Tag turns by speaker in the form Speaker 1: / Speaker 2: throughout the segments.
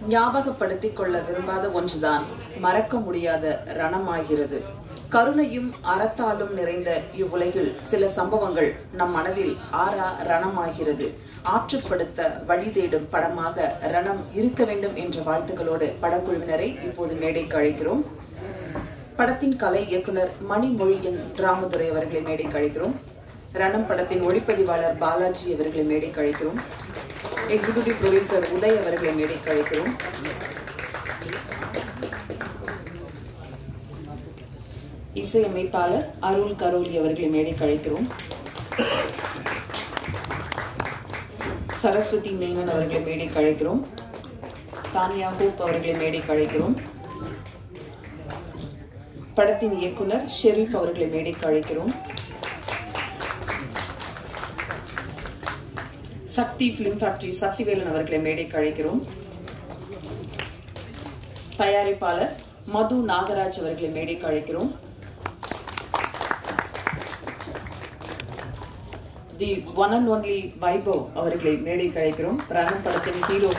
Speaker 1: ஞாபகப்படுத்திக் கொள்ள விரும்பாத ஒன்றுதான் மறக்க முடியாத ரணமாகிறது கருணையும் அறத்தாலும் நிறைந்த இவ்வுலகில் சில சம்பவங்கள் நம் மனதில் ஆறா ரணமாகிறது ஆற்றுப்படுத்த வழி தேடும் படமாக ரணம் இருக்க வேண்டும் என்ற வாழ்த்துக்களோடு படக்குழுவினரை இப்போது மேடைக்கு அழைக்கிறோம் படத்தின் கலை இயக்குனர் மணிமொழியின் ராமதுரை அவர்களை மேடைக்கு அழைக்கிறோம் ரணம் படத்தின் ஒளிப்பதிவாளர் பாலாஜி அவர்களை மேடைக்கு அழைக்கிறோம் எக்ஸிகியூட்டிவ் ப்ரொடியூசர் உதய் அவர்களை மேடைக்கு அழைக்கிறோம் இசையமைப்பாளர் அருள் கரோலி அவர்களை மேடைக்கு அழைக்கிறோம் சரஸ்வதி மேனன் அவர்களை மேடைக்கு அழைக்கிறோம் தானியா ஹூப் அவர்களை மேடைக்கு அழைக்கிறோம் படத்தின் இயக்குனர் ஷெரீப் அவர்களை மேடைக்கு அழைக்கிறோம் சக்தி பிலிம் ஃபேக்டரி சக்திவேலன் அவர்களை மேடைக்கு அழைக்கிறோம் தயாரிப்பாளர் மது நாகராஜ் அவர்களை மேடைக்கு அழைக்கிறோம் the one and only Vaibhav அவர்களை மேடைக்கு அழைக்கிறோம் ரணம் படத்தின் ஹீரோ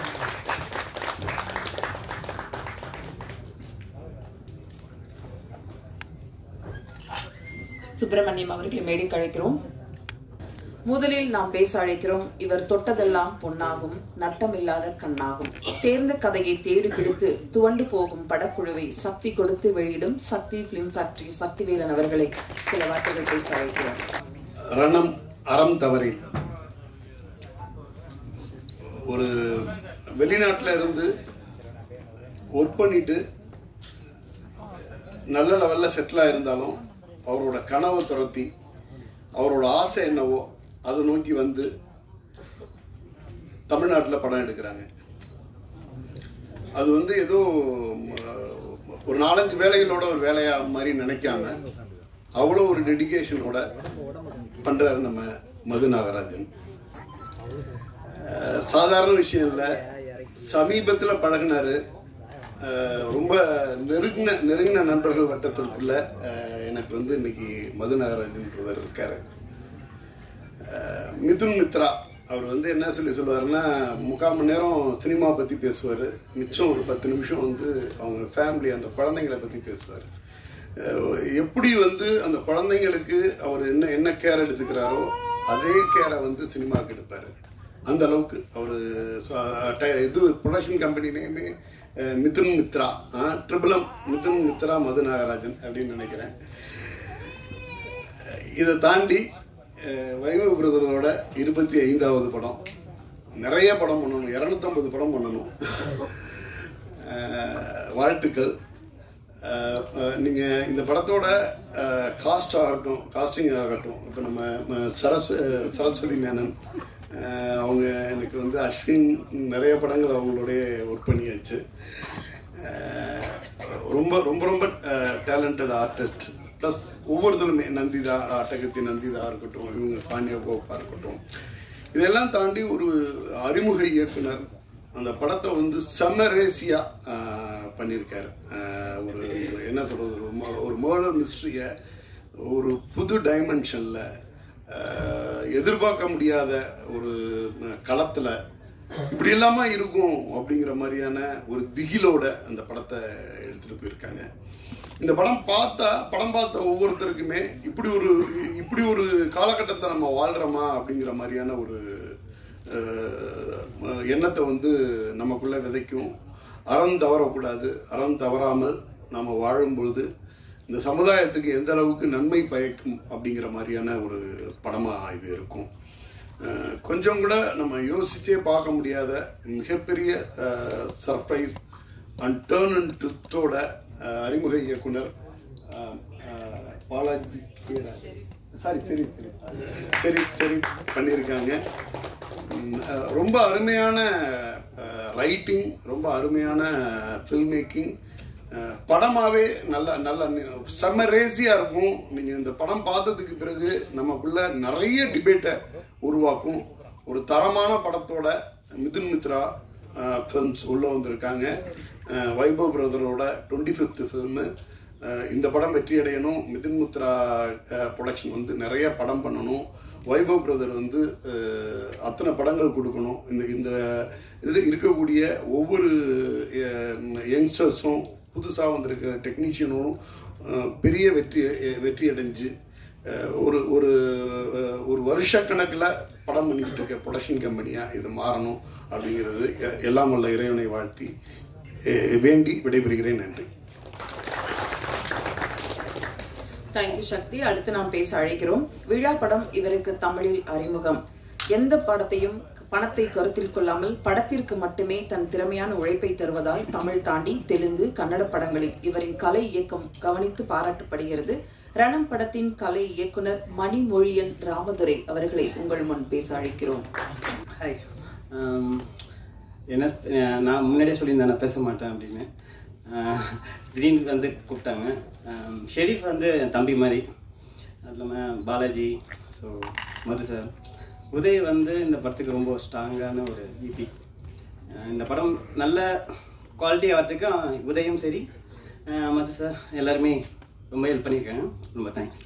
Speaker 1: சுப்பிரமணியம் அவர்களை மேடைக்கு அழைக்கிறோம் முதலில் நாம் பேச அழைக்கிறோம் இவர் தொட்டதெல்லாம் பொன்னாகும் நட்டமில்லாத கண்ணாகும் தேர்ந்த கதையை தேடி பிடித்து துவண்டு போகும் படக்குழுவை சக்தி கொடுத்து வெளியிடும் சக்தி பிலிம் ஃபேக்டரி சக்திவேலன் அவர்களை சில வார்த்தைகள் பேச அழைக்கிறோம்
Speaker 2: ரணம் அறம் தவறில் ஒரு வெளிநாட்டில் இருந்து ஒர்க் பண்ணிட்டு நல்ல லெவலில் செட்டில் ஆயிருந்தாலும் அவரோட கனவை துரத்தி அவரோட ஆசை என்னவோ அதை நோக்கி வந்து தமிழ்நாட்டில் படம் எடுக்கிறாங்க அது வந்து ஏதோ ம், ஒரு நாலஞ்சு வேலைகளோட ஒரு வேலையா மாதிரி நினைக்காம அவ்வளோ ஒரு டெடிகேஷனோட பண்றாரு நம்ம மது நாகராஜன் அஹ், சாதாரண விஷயம் இல்லை சமீபத்தில் பழகினாரு அஹ், ரொம்ப நெருங்கின நெருங்கின நண்பர்கள் வட்டத்திற்குள்ள அஹ், எனக்கு வந்து இன்னைக்கு மது நாகராஜன் பிரதர் இருக்காரு அஹ், மிதுன் மித்ரா அவர் வந்து என்ன சொல்லி சொல்லுவாருன்னா முக்கால் மணி நேரம் சினிமா பற்றி பேசுவார் மிச்சம் ஒரு பத்து நிமிஷம் வந்து அவங்க ஃபேமிலி அந்த குழந்தைங்களை பற்றி பேசுவார் அஹ், எப்படி வந்து அந்த குழந்தைங்களுக்கு அவர் என்ன என்ன கேர் எடுத்துக்கிறாரோ அதே கேரை வந்து சினிமாவுக்கு எடுப்பார் அந்த அளவுக்கு அவர் இது ப்ரொடக்ஷன் கம்பெனி நேமே அஹ், மிதுன் மித்ரா ட்ரிபிளம் மிதுன் மித்ரா மது நாகராஜன் அப்படின்னு நினைக்கிறேன் இதை தாண்டி அஹ், வைபவ் பிரதரோட இருபத்தி ஐந்தாவது படம் நிறைய படம் பண்ணணும் இரநூத்தம்பது படம் பண்ணணும் அஹ், வாழ்த்துக்கள் அஹ், அஹ், நீங்க இந்த படத்தோட காஸ்ட் ஆகட்டும் காஸ்டிங் ஆகட்டும் இப்போ நம்ம ம, சரஸ் சரஸ்வதி மேனன் அஹ், அவங்க எனக்கு வந்து அஸ்வின் நிறைய படங்கள் அவங்களுடைய ஒர்க் பண்ணியாச்சு அஹ், ரொம்ப ரொம்ப ரொம்ப டேலண்டட் ஆர்டிஸ்ட் ப்ளஸ் ஒவ்வொருத்தருமே நந்திதா அட்டகத்தி நந்திதா இருக்கட்டும் இவங்க பாண்டியா கோப்பா இருக்கட்டும் இதெல்லாம் தாண்டி ஒரு அறிமுக இயக்குனர் அந்த படத்தை வந்து செம்ம ரேசியா பண்ணியிருக்காரு அஹ், ஒரு என்ன சொல்றது ஒரு ம- ஒரு மர்டர் மிஸ்ட்ரியை ஒரு புது டைமென்ஷன்ல எதிர்பார்க்க முடியாத ஒரு களத்தில் இப்படி இல்லாம இருக்கும் அப்படிங்கிற மாதிரியான ஒரு திகிலோட அந்த படத்தை எடுத்துட்டு போயிருக்காங்க இந்த படம் பார்த்தா படம் பார்த்த ஒவ்வொருத்தருக்குமே இப்படி ஒரு இப்படி ஒரு காலகட்டத்தில் நம்ம வாழ்றோமா அப்படிங்கிற மாதிரியான ஒரு அஹ், எண்ணத்தை வந்து நமக்குள்ள விதைக்கும் அறம் தவறக்கூடாது அறம் தவறாமல் நம்ம வாழும் பொழுது இந்த சமுதாயத்துக்கு எந்த அளவுக்கு நன்மை பயக்கும் அப்படிங்கிற மாதிரியான ஒரு படமாக இது இருக்கும் அஹ், கொஞ்சம் கூட நம்ம யோசிச்சே பார்க்க முடியாத மிகப்பெரிய சர்ப்ரைஸ் அண்ட் டேர்ன் அண்ட் ட்விஸ்டோட அறிமுக இயக்குனர் அஹ், அஹ், பாலாஜி சாரி சரி சரி சரி சரி பண்ணியிருக்காங்க உம், அஹ், ரொம்ப அருமையான ரைட்டிங் ரொம்ப அருமையான ஃபில்ம் மேக்கிங் படமாவே நல்ல நல்ல நி- செம்ம ரேசியா இருக்கும் நீங்க இந்த படம் பார்த்ததுக்கு பிறகு நமக்குள்ள நிறைய டிபேட்டை உருவாக்கும் ஒரு தரமான படத்தோட மிதுன் மித்ரா ஃபிலிம்ஸ் உள்ள வந்திருக்காங்க அஹ், வைபவ் பிரதரோட டுவெண்ட்டி ஃபிஃப்த் ஃபில்மு அஹ் இந்த படம் வெற்றி அடையணும் மிதுன் முத்ரா ப்ரொடக்ஷன் வந்து நிறைய படம் பண்ணணும் வைபவ் பிரதர் வந்து அஹ், அத்தனை படங்கள் கொடுக்கணும் இந்த இந்த இதில் இருக்கக்கூடிய ஒவ்வொரு யங்ஸ்டர்ஸும் புதுசாக வந்திருக்கிற டெக்னீஷியனும் அஹ், பெரிய வெற்றி வெற்றி அடைஞ்சு அஹ், ஒரு ஒரு அஹ், ஒரு வருஷ கணக்கில் படம் பண்ணிக்கிட்டு இருக்க ப்ரொடக்ஷன் கம்பெனியாக இது மாறணும் அப்படிங்கிறது எ- எல்லாம் வல்ல இறைவனை வாழ்த்தி அஹ், வேண்டி விடைபெறுகிறேன் நன்றி
Speaker 1: தேங்க்யூ சக்தி அடுத்து நாம் பேச அழைக்கிறோம் விழா படம் இவருக்கு தமிழில் அறிமுகம் எந்த படத்தையும் பணத்தை கருத்தில் கொள்ளாமல் படத்திற்கு மட்டுமே தன் திறமையான உழைப்பை தருவதால் தமிழ் தாண்டி தெலுங்கு கன்னட படங்களில் இவரின் கலை இயக்கம் கவனித்து பாராட்டப்படுகிறது ரணம் படத்தின் கலை இயக்குனர் மணிமொழியன் ராமதுரை அவர்களை உங்கள் முன் பேச அழைக்கிறோம்
Speaker 3: ஹாய் என்ன அஹ் நான் முன்னாடியே சொல்லியிருந்தேன் நான் பேச மாட்டேன் அப்படின்னு அஹ் திடீர்னு வந்து கூப்பிட்டாங்க அஹ் ஷெரீஃப் வந்து என் தம்பி மாதிரி அது இல்லாமல் பாலாஜி ஸோ மது சார் உதய் வந்து இந்த படத்துக்கு ரொம்ப ஸ்ட்ராங்கான ஒரு இபி இந்த படம் நல்ல குவாலிட்டி ஆகிறதுக்கு உதயும் சரி அஹ் மது சார் எல்லாருமே ரொம்ப ஹெல்ப் பண்ணியிருக்காங்க ரொம்ப தேங்க்ஸ்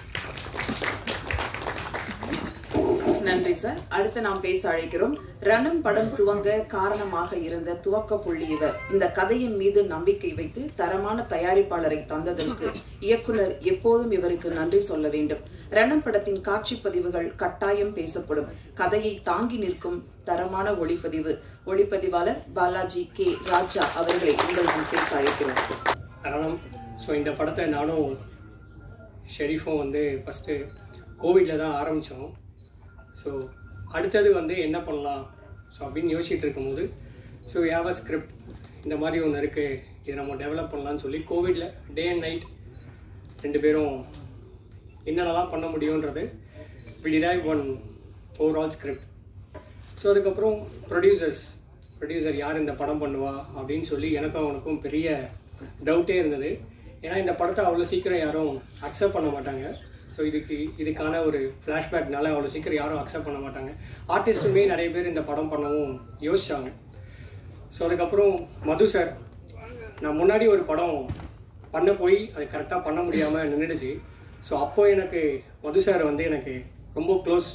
Speaker 1: நன்றி சார் அடுத்து நாம் பேச அழைக்கிறோம் ரணம் படம் துவங்க காரணமாக இருந்த துவக்க புள்ளி இவர் இந்த கதையின் மீது நம்பிக்கை வைத்து தரமான தயாரிப்பாளரை தந்ததற்கு இயக்குனர் எப்போதும் இவருக்கு நன்றி சொல்ல வேண்டும் ரணம் படத்தின் காட்சி பதிவுகள் கட்டாயம் பேசப்படும் கதையை தாங்கி நிற்கும் தரமான ஒளிப்பதிவு ஒளிப்பதிவாளர் பாலாஜி கே ராஜா அவர்களை உங்கள் முன் பேச அழைக்கிறோம்
Speaker 4: ரணம் ஸோ இந்த படத்தை நானும் ஷெரீஃபும் வந்து ஃபஸ்ட்டு கோவிடில் தான் ஆரம்பித்தோம் ஸோ அடுத்தது வந்து என்ன பண்ணலாம் ஸோ அப்படின்னு யோசிச்சுட்டு இருக்கும்போது ஸோ யாவ ஸ்கிரிப்ட் இந்த மாதிரி ஒன்று இருக்குது இதை நம்ம டெவலப் பண்ணலாம்னு சொல்லி கோவிடில் டே அண்ட் நைட் ரெண்டு பேரும் என்னென்னலாம் பண்ண முடியுன்றது விடிடாய் ஒன் ஓவரால் ஸ்கிரிப்ட் ஸோ அதுக்கப்புறம் ப்ரொடியூசர்ஸ் ப்ரொடியூசர் யார் இந்த படம் பண்ணுவா அப்படின்னு சொல்லி எனக்கும் அவனுக்கும் பெரிய டவுட்டே இருந்தது ஏன்னா இந்த படத்தை அவ்வளோ சீக்கிரம் யாரும் அக்செப்ட் பண்ண மாட்டாங்க ஸோ இதுக்கு இதுக்கான ஒரு ஃப்ளாஷ்பேக்னால அவ்வளோ சீக்கிரம் யாரும் அக்செப்ட் பண்ண மாட்டாங்க ஆர்டிஸ்ட்டுமே நிறைய பேர் இந்த படம் பண்ணவும் யோசிச்சாங்க ஸோ அதுக்கப்புறம் மது சார் நான் முன்னாடி ஒரு படம் பண்ண போய் அது கரெக்டாக பண்ண முடியாமல் நின்றுடுச்சு ஸோ அப்போ எனக்கு மது சார் வந்து எனக்கு ரொம்ப க்ளோஸ்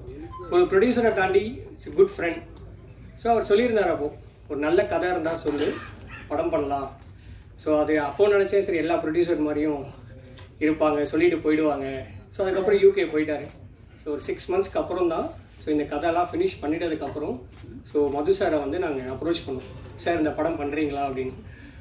Speaker 4: ஒரு ப்ரொடியூசரை தாண்டி இட்ஸ் குட் ஃப்ரெண்ட் ஸோ அவர் சொல்லியிருந்தார் அப்போ ஒரு நல்ல கதை இருந்தால் சொல்லு படம் பண்ணலாம் ஸோ அது அப்போ நினச்சேன் சரி எல்லா ப்ரொடியூசர் மாதிரியும் இருப்பாங்க சொல்லிட்டு போயிடுவாங்க ஸோ அதுக்கப்புறம் யூகே போயிட்டாரு ஸோ ஒரு சிக்ஸ் மந்த்ஸ்க்கு அப்புறம் தான் ஸோ இந்த கதையெல்லாம் ஃபினிஷ் பண்ணிட்டதுக்கப்புறம் ஸோ மது சாரை வந்து நாங்கள் அப்ரோச் பண்ணோம் சார் இந்த படம் பண்ணுறீங்களா அப்படின்னு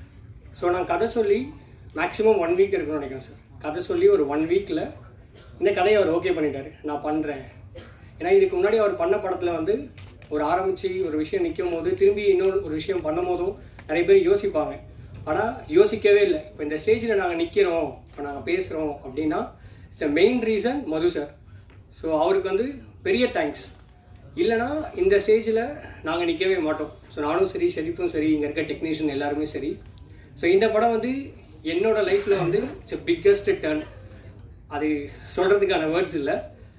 Speaker 4: ஸோ நான் கதை சொல்லி மேக்ஸிமம் ஒன் வீக் இருக்குன்னு நினைக்கிறேன் சார் கதை சொல்லி ஒரு ஒன் வீக்கில் இந்த கதையை அவர் ஓகே பண்ணிட்டாரு நான் பண்ணுறேன் ஏன்னா இதுக்கு முன்னாடி அவர் பண்ண படத்தில் வந்து ஒரு ஆரம்பித்து ஒரு விஷயம் நிற்கும் போது திரும்பி இன்னொரு ஒரு விஷயம் பண்ணும் போதும் நிறைய பேர் யோசிப்பாங்க ஆனால் யோசிக்கவே இல்லை இப்போ இந்த ஸ்டேஜில் நாங்கள் நிற்கிறோம் இப்போ நாங்கள் பேசுகிறோம் அப்படின்னா it's a main reason Madhu sir so அவருக்கு வந்து பெரிய தேங்க்ஸ் இல்லைனா இந்த ஸ்டேஜில் நாங்கள் நிற்கவே மாட்டோம் ஸோ நானும் சரி ஷெரீஃபும் சரி இங்கே இருக்க டெக்னீஷியன் எல்லாருமே சரி ஸோ இந்த படம் வந்து என்னோட லைஃப்பில் வந்து இட்ஸ் a பிக்கஸ்ட் டர்ன் அது சொல்கிறதுக்கான வேர்ட்ஸ் இல்லை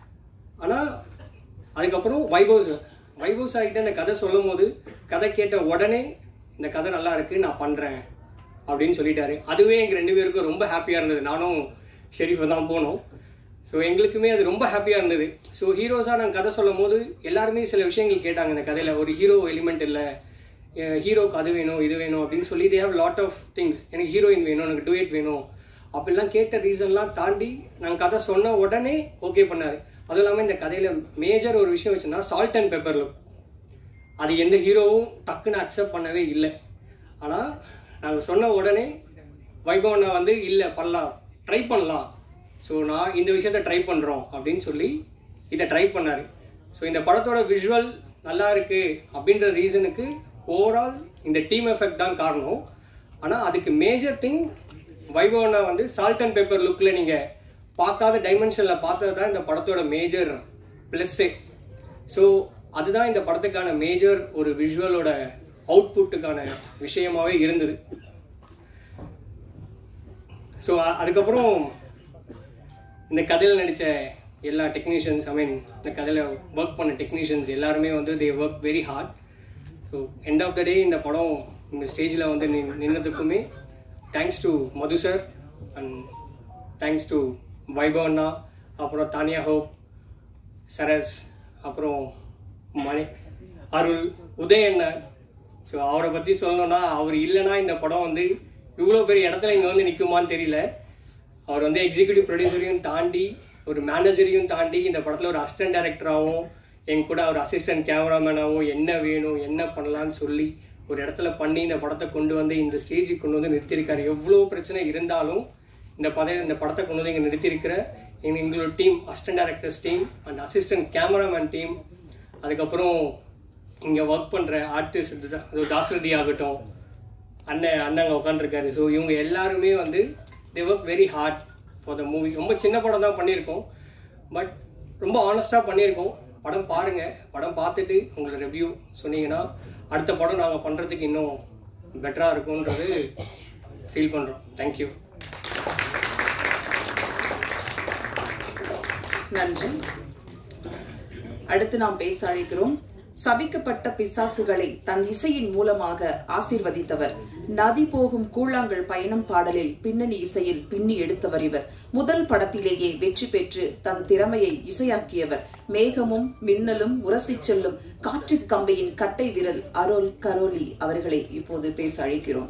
Speaker 4: ஆனால் அதுக்கப்புறம் வைபவ் சார் வைபவ் சார் கிட்ட இந்த கதை சொல்லும் போது கதை கேட்ட உடனே இந்த கதை நல்லா இருக்கு நான் பண்ணுறேன் அப்படின்னு சொல்லிட்டாரு அதுவே எங்கள் ரெண்டு பேருக்கும் ரொம்ப ஹாப்பியாக இருந்தது நானும் ஷெரீஃபை தான் போனோம் ஸோ எங்களுக்குமே அது ரொம்ப ஹாப்பியாக இருந்தது ஸோ ஹீரோஸாக நாங்கள் கதை சொல்லும் போது எல்லாருமே சில விஷயங்கள் கேட்டாங்க இந்த கதையில் ஒரு ஹீரோ எலிமெண்ட் இல்லை ஹீரோக்கு அது வேணும் இது வேணும் அப்படின்னு சொல்லி they have lot of things எனக்கு ஹீரோயின் வேணும் எனக்கு டுவேட் வேணும் அப்படிலாம் கேட்ட ரீசன்லாம் தாண்டி நாங்கள் கதை சொன்ன உடனே ஓகே பண்ணாரு அதுவும் இல்லாமல் இந்த கதையில் மேஜர் ஒரு விஷயம் வச்சுன்னா சால்ட் அண்ட் பெப்பர் லுக் அது எந்த ஹீரோவும் டக்குன்னு அக்செப்ட் பண்ணவே இல்லை ஆனால் நாங்கள் சொன்ன உடனே வைபவனை வந்து இல்லை பண்ணலாம் ட்ரை பண்ணலாம் ஸோ நான் இந்த விஷயத்த ட்ரை பண்ணுறோம் அப்படின்னு சொல்லி இதை ட்ரை பண்ணார் ஸோ இந்த படத்தோட விஷுவல் நல்லா இருக்கு அப்படின்ற ரீசனுக்கு ஓவரால் இந்த டீம் எஃபெக்ட் தான் காரணம் ஆனால் அதுக்கு மேஜர் திங் வைபவனை வந்து சால்ட் அண்ட் பேப்பர் லுக்கில் நீங்கள் பார்க்காத டைமென்ஷனில் பார்த்தது தான் இந்த படத்தோட மேஜர் ப்ளஸ்ஸே ஸோ அதுதான் இந்த படத்துக்கான மேஜர் ஒரு விஷுவலோட அவுட்புட்டுக்கான விஷயமாவே இருந்தது ஸோ அதுக்கப்புறம் இந்த கதையில் நடித்த எல்லா டெக்னீஷியன்ஸ் ஐ மீன் இந்த கதையில் ஒர்க் பண்ண டெக்னீஷியன்ஸ் எல்லாருமே வந்து they work very hard so end of the day இந்த படம் இந்த ஸ்டேஜில் வந்து நின் நின்னதுக்குமே thanks to Madhu sir and thanks to Vaibhav அண்ணா அப்புறம் தானியா ஹோப் சரஸ் அப்புறம் மணி அருள் உதய அண்ணன் ஸோ அவரை பற்றி சொல்லணும்னா அவர் இல்லைன்னா இந்த படம் வந்து இவ்வளோ பெரிய இடத்துல இங்கே வந்து நிற்குமான்னு தெரியல அவர் வந்து எக்ஸிக்யூட்டிவ் ப்ரொடியூசரையும் தாண்டி ஒரு மேனேஜரையும் தாண்டி இந்த படத்தில் ஒரு அசிஸ்டன்ட் டைரக்டராகவும் என் கூட ஒரு அசிஸ்டன்ட் கேமராமேனாகவும் என்ன வேணும் என்ன பண்ணலான்னு சொல்லி ஒரு இடத்துல பண்ணி இந்த படத்தை கொண்டு வந்து இந்த ஸ்டேஜுக்கு கொண்டு வந்து நிறுத்தியிருக்காரு எவ்வளோ பிரச்சனை இருந்தாலும் இந்த பத இந்த படத்தை கொண்டு வந்து இங்கே நிறுத்தியிருக்கிற எங்க எங்களோட team assistant directors team and assistant cameraman team அதுக்கப்புறம் இங்கே ஒர்க் பண்ணுற ஆர்டிஸ்ட் தாசரதி ஆகட்டும் அண்ணன் அண்ணங்க உட்காந்துருக்காரு ஸோ இவங்க எல்லாருமே வந்து they work very hard for the movie ரொம்ப சின்ன படம் தான் பண்ணியிருக்கோம் பட் ரொம்ப ஆனஸ்டாக பண்ணியிருக்கோம் படம் பாருங்கள் படம் பார்த்துட்டு உங்களோட ரிவ்யூ சொன்னீங்கன்னா அடுத்த படம் நாங்கள் பண்ணுறதுக்கு இன்னும் பெட்டராக இருக்கும்ன்றது ஃபீல் பண்ணுறோம் தேங்க்யூ
Speaker 1: நன்றி அடுத்து நாம் பேச அழைக்கிறோம் சபிக்கப்பட்ட பிசாசுகளை தன் இசையின் மூலமாக ஆசீர்வதித்தவர் நதி போகும் கூழாங்கல் பயணம் பாடலில் பின்னணி இசையில் பின்னி எடுத்தவர் இவர் முதல் படத்திலேயே வெற்றி பெற்று தன் திறமையை இசையாக்கியவர் மேகமும் மின்னலும் உரசிச் செல்லும் காற்று கம்பியின் கட்டை விரல் அரோல் கரோலி அவர்களை இப்போது பேச அழைக்கிறோம்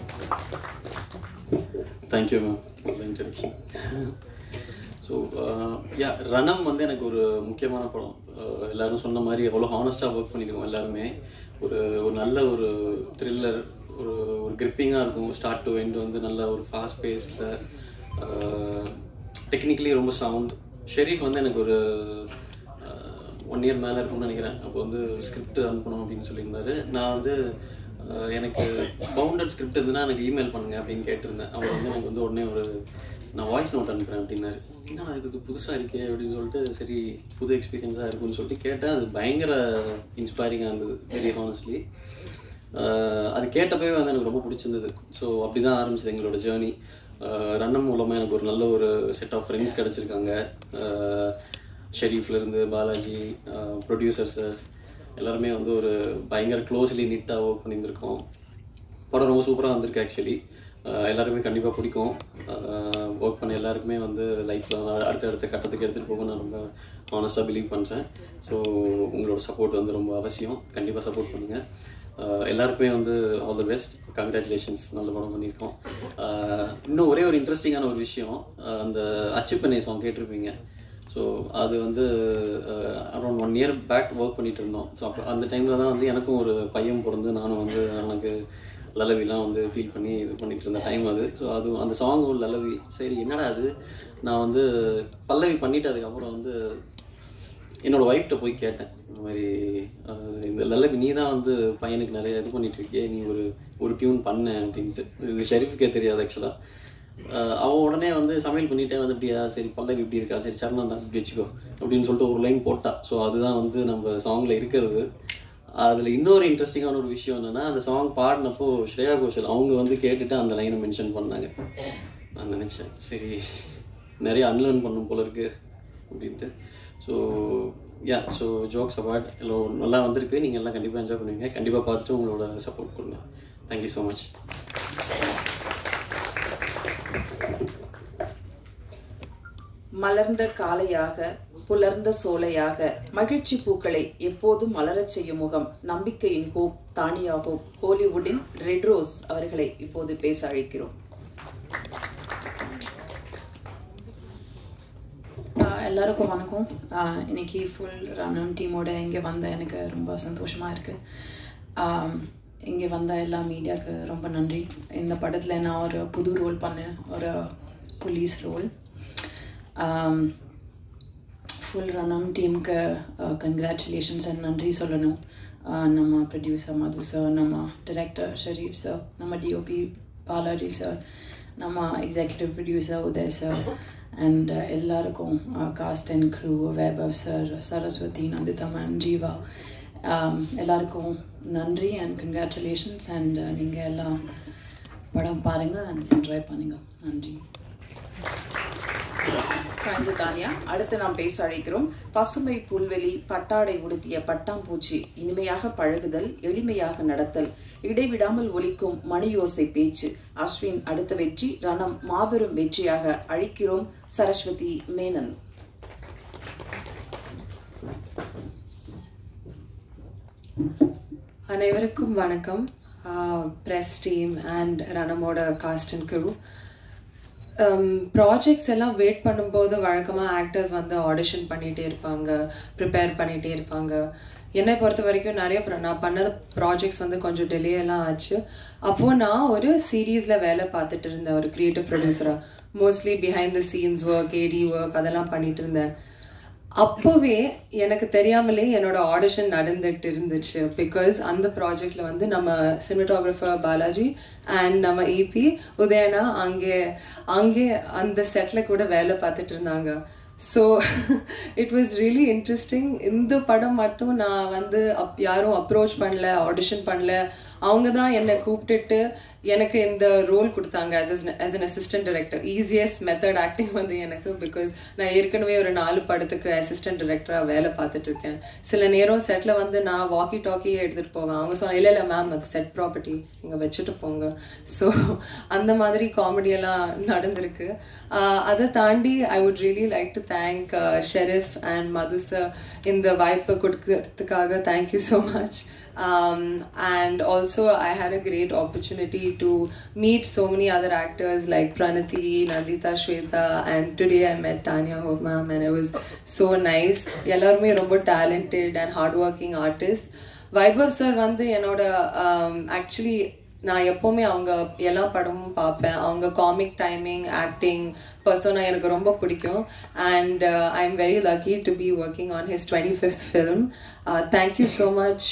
Speaker 5: தேங்க்யூ மேம் நல்ல இன்ட்ரடக்ஷன் ஸோ யா ரணம் வந்து எனக்கு ஒரு முக்கியமான படம் Uh, எல்லாரும் சொன்ன மாதிரி அவ்வளோ ஹானஸ்ட்டாக ஒர்க் பண்ணியிருக்கோம் எல்லாருமே ஒரு ஒரு நல்ல ஒரு த்ரில்லர் ஒரு ஒரு கிரிப்பிங்காக இருக்கும் ஸ்டார்ட் டு எண்ட் வந்து நல்ல ஒரு ஃபாஸ்ட் பேஸில் டெக்னிக்கலி ரொம்ப சவுண்ட் ஷெரீஃப் வந்து எனக்கு ஒரு ஒன் இயர் மேலே இருக்கும்னு நினைக்கிறேன் அப்போ வந்து ஸ்கிரிப்ட் அனுப்பணும் அப்படின்னு சொல்லியிருந்தாரு நான் வந்து அஹ், எனக்கு பவுண்டட் ஸ்கிரிப்ட் இருந்ததுன்னா எனக்கு இமெயில் பண்ணுங்க அப்படின்னு கேட்டிருந்தேன் அவர் வந்து எனக்கு வந்து உடனே ஒரு நான் வாய்ஸ் நோட் அனுப்புகிறேன் அப்படின்னாரு என்னடா இது இது புதுசாக இருக்கே அப்படின்னு சொல்லிட்டு சரி புது எக்ஸ்பீரியன்ஸாக இருக்கும்னு சொல்லிட்டு கேட்டேன் அது பயங்கர இன்ஸ்பைரிங்காக இருந்தது வெரி ஹானஸ்ட்லி அது கேட்டப்பவே வந்து எனக்கு ரொம்ப பிடிச்சிருந்தது ஸோ அப்படி தான் ஆரம்பிச்சது எங்களோட ஜேர்னி ரன்னம் மூலமாக எனக்கு ஒரு நல்ல ஒரு செட் ஆஃப் ஃப்ரெண்ட்ஸ் கிடச்சிருக்காங்க ஷெரீஃப்லேருந்து பாலாஜி ப்ரொடியூசர் சார் எல்லாருமே வந்து ஒரு பயங்கர க்ளோஸ்லி நீட்டாக ஒர்க் பண்ணியிருந்திருக்கோம் படம் ரொம்ப சூப்பராக வந்திருக்கு ஆக்சுவலி எல்லாருமே கண்டிப்பாக பிடிக்கும் ஒர்க் பண்ண எல்லாருக்குமே வந்து லைஃப்பில் அடுத்த அடுத்த கட்டத்துக்கு எடுத்துகிட்டு போக நான் ரொம்ப ஆனஸ்ட்டாக பிலீவ் பண்ணுறேன் ஸோ உங்களோட சப்போர்ட் வந்து ரொம்ப அவசியம் கண்டிப்பாக சப்போர்ட் பண்ணுங்கள் எல்லாருக்குமே வந்து ஆல் தி பெஸ்ட் கங்க்ராச்சுலேஷன்ஸ் நல்ல படம் பண்ணியிருக்கோம் ஆஹ் இன்னும் ஒரே ஒரு இன்ட்ரெஸ்டிங்கான ஒரு விஷயம் ஆஹ் அந்த அச்சுப்பனை சாங் கேட்டிருப்பீங்க ஸோ அது வந்து around one year back work பண்ணிட்டு இருந்தோம் ஸோ அப்போ அந்த டைமில் தான் வந்து எனக்கும் ஒரு பையன் பிறந்து நானும் வந்து எனக்கு லலவிலாம் வந்து ஃபீல் பண்ணி இது பண்ணிட்டு இருந்த டைம் அது ஸோ அது அந்த சாங் ஒரு லலவி சரி என்னடா அது நான் வந்து பல்லவி பண்ணிட்டு அதுக்கப்புறம் வந்து என்னோட ஒய்ஃப்ட்ட போய் கேட்டேன் இந்த மாதிரி அஹ், இந்த லல்லபி நீ தான் வந்து பையனுக்கு நிறைய இது பண்ணிட்டு இருக்கியே நீ ஒரு ஒரு டியூன் பண்ண அப்படின்ட்டு இது ஷெரீஃபுக்கே தெரியாது ஆக்சுவலாக அவன் உடனே வந்து சமையல் பண்ணிட்டே வந்து இப்படியா சரி பல்லவி இப்படி இருக்கா சரி சரணம் தான் இப்படி வச்சுக்கோ அப்படின்னு சொல்லிட்டு ஒரு லைன் போட்டா ஸோ அதுதான் வந்து நம்ம சாங்கில் இருக்கிறது அதில் இன்னொரு இன்ட்ரெஸ்டிங்கான ஒரு விஷயம் என்னன்னா அந்த சாங் பாடினப்போ ஸ்ரேயா கோஷல் அவங்க வந்து கேட்டுட்டு அந்த லைனை மென்ஷன் பண்ணாங்க நான் நினச்சேன் சரி நிறைய அன்லேர்ன் பண்ணும் போல இருக்கு அப்படின்ட்டு so yeah so jokes award எல்லாம் நல்லா வந்திருக்கு நீங்கள் எல்லாம் கண்டிப்பாக என்ஜாய் பண்ணுவீங்க கண்டிப்பாக பார்த்துட்டு உங்களோட சப்போர்ட் கொடுங்க தேங்க்யூ ஸோ மச்
Speaker 1: மலர்ந்த காலையாக புலர்ந்த சோலையாக மகிழ்ச்சி பூக்களை எப்போதும் மலரச் செய்யும் முகம் நம்பிக்கையின் ஹோப் தானியா ஹோப் ஹாலிவுட்டின் ரெட் ரோஸ் அவர்களை இப்போது பேச அழைக்கிறோம்
Speaker 6: ஆஹ் எல்லாருக்கும் வணக்கம் ஆஹ் இன்னைக்கு ஃபுல் ரன்னம் டீமோட இங்கே வந்த எனக்கு ரொம்ப சந்தோஷமாக இருக்குது இங்கே வந்த எல்லா மீடியாவுக்கு ரொம்ப நன்றி இந்த படத்தில் நான் ஒரு புது ரோல் பண்ணேன் ஒரு போலீஸ் ரோல் ஃபுல் ரன்னம் டீமுக்கு கங்க்ராச்சுலேஷன்ஸ் அண்ட் நன்றி சொல்லணும் ஆஹ் நம்ம ப்ரொடியூசர் மது சார் நம்ம டைரக்டர் ஷரீஃப் சார் நம்ம டிஓபி பாலாஜி சார் நம்ம executive producer Uday sir and எல்லாருக்கும் cast and crew Vaibhav sir Saraswathi Nandita ma'am Jeeva um, எல்லாருக்கும் நன்றி அண்ட் கங்க்ராச்சுலேஷன்ஸ் அண்ட் நீங்கள் எல்லாம் படம் பாருங்கள் அண்ட் என்ஜாய் பண்ணுங்கள் நன்றி
Speaker 1: தேங்க்யூ தானியா அடுத்து நாம் பேச அழைக்கிறோம் பசுமை புல்வெளி பட்டாடை உடுத்திய பட்டாம்பூச்சி இனிமையாக பழகுதல் எளிமையாக நடத்தல் இடைவிடாமல் ஒலிக்கும் மணியோசை பேச்சு அஸ்வின் அடுத்த வெற்றி ரணம் மாபெரும் வெற்றியாக அழிக்கிறோம் சரஸ்வதி மேனன்
Speaker 7: அனைவருக்கும் வணக்கம் ப்ரெஸ் டீம் அண்ட் ரணமோட காஸ்ட் அண்ட் க்ரூ ப்ராஜெக்ட்ஸ் எல்லாம் வெயிட் பண்ணும்போது வழக்கமாக ஆக்டர்ஸ் வந்து ஆடிஷன் பண்ணிகிட்டே இருப்பாங்க ப்ரிப்பேர் பண்ணிகிட்டே இருப்பாங்க என்னை பொறுத்த வரைக்கும் நிறைய pro- நான் பண்ணது ப்ராஜெக்ட்ஸ் வந்து கொஞ்சம் டிலே எல்லாம் ஆச்சு அப்போது நான் ஒரு சீரீஸில் வேலை பார்த்துட்டு இருந்தேன் ஒரு க்ரியேட்டிவ் ப்ரொடியூசராக mostly behind the scenes work AD work அதெல்லாம் பண்ணிட்டு இருந்தேன் அப்போவே எனக்கு தெரியாமலே என்னோட ஆடிஷன் நடந்துட்டு இருந்துச்சு பிகாஸ் அந்த ப்ராஜெக்ட்ல வந்து நம்ம சினிமட்டோகிராஃபர் பாலாஜி அண்ட் நம்ம ஏபி உதயனா அங்கே அங்கே அந்த செட்ல கூட வேலை பார்த்துட்டு இருந்தாங்க so it was really interesting இந்த படம் மட்டும் நான் வந்து அப் யாரும் அப்ரோச் பண்ணல ஆடிஷன் பண்ணல அவங்க தான் என்னை கூப்பிட்டுட்டு எனக்கு இந்த ரோல் கொடுத்தாங்க as as an assistant director easiest method acting வந்து எனக்கு பிகாஸ் நான் ஏற்கனவே ஒரு நாலு படத்துக்கு அசிஸ்டன்ட் டைரக்டராக வேலை பார்த்துட்டு இருக்கேன் சில நேரம் செட்டில் வந்து நான் வாக்கி டாக்கியே எடுத்துகிட்டு போவேன் அவங்க சொன்ன இல்லை இல்லை மேம் அது செட் ப்ராப்பர்ட்டி இங்கே வச்சுட்டு போங்க ஸோ அந்த மாதிரி காமெடியெல்லாம் நடந்திருக்கு ஆஹ் அதை தாண்டி I would really like to thank Sharif and Madhu sir இந்த வாய்ப்பு கொடுக்கறதுக்காக thank you so much um, and also I had a great opportunity to meet so many other actors like Pranati, Nandita, Shweta, and today I met Tanya Hope ma'am and it was so nice. எல்லாருமே ரொம்ப talented and hardworking artists. Vaibhav sir வந்து என்னோட actually நான் எப்போவுமே அவங்க எல்லா படமும் பார்ப்பேன் அவங்க காமிக் டைமிங் ஆக்டிங் பர்சனா எனக்கு ரொம்ப பிடிக்கும் and I am very lucky to be working on his twenty fifth film thank you so much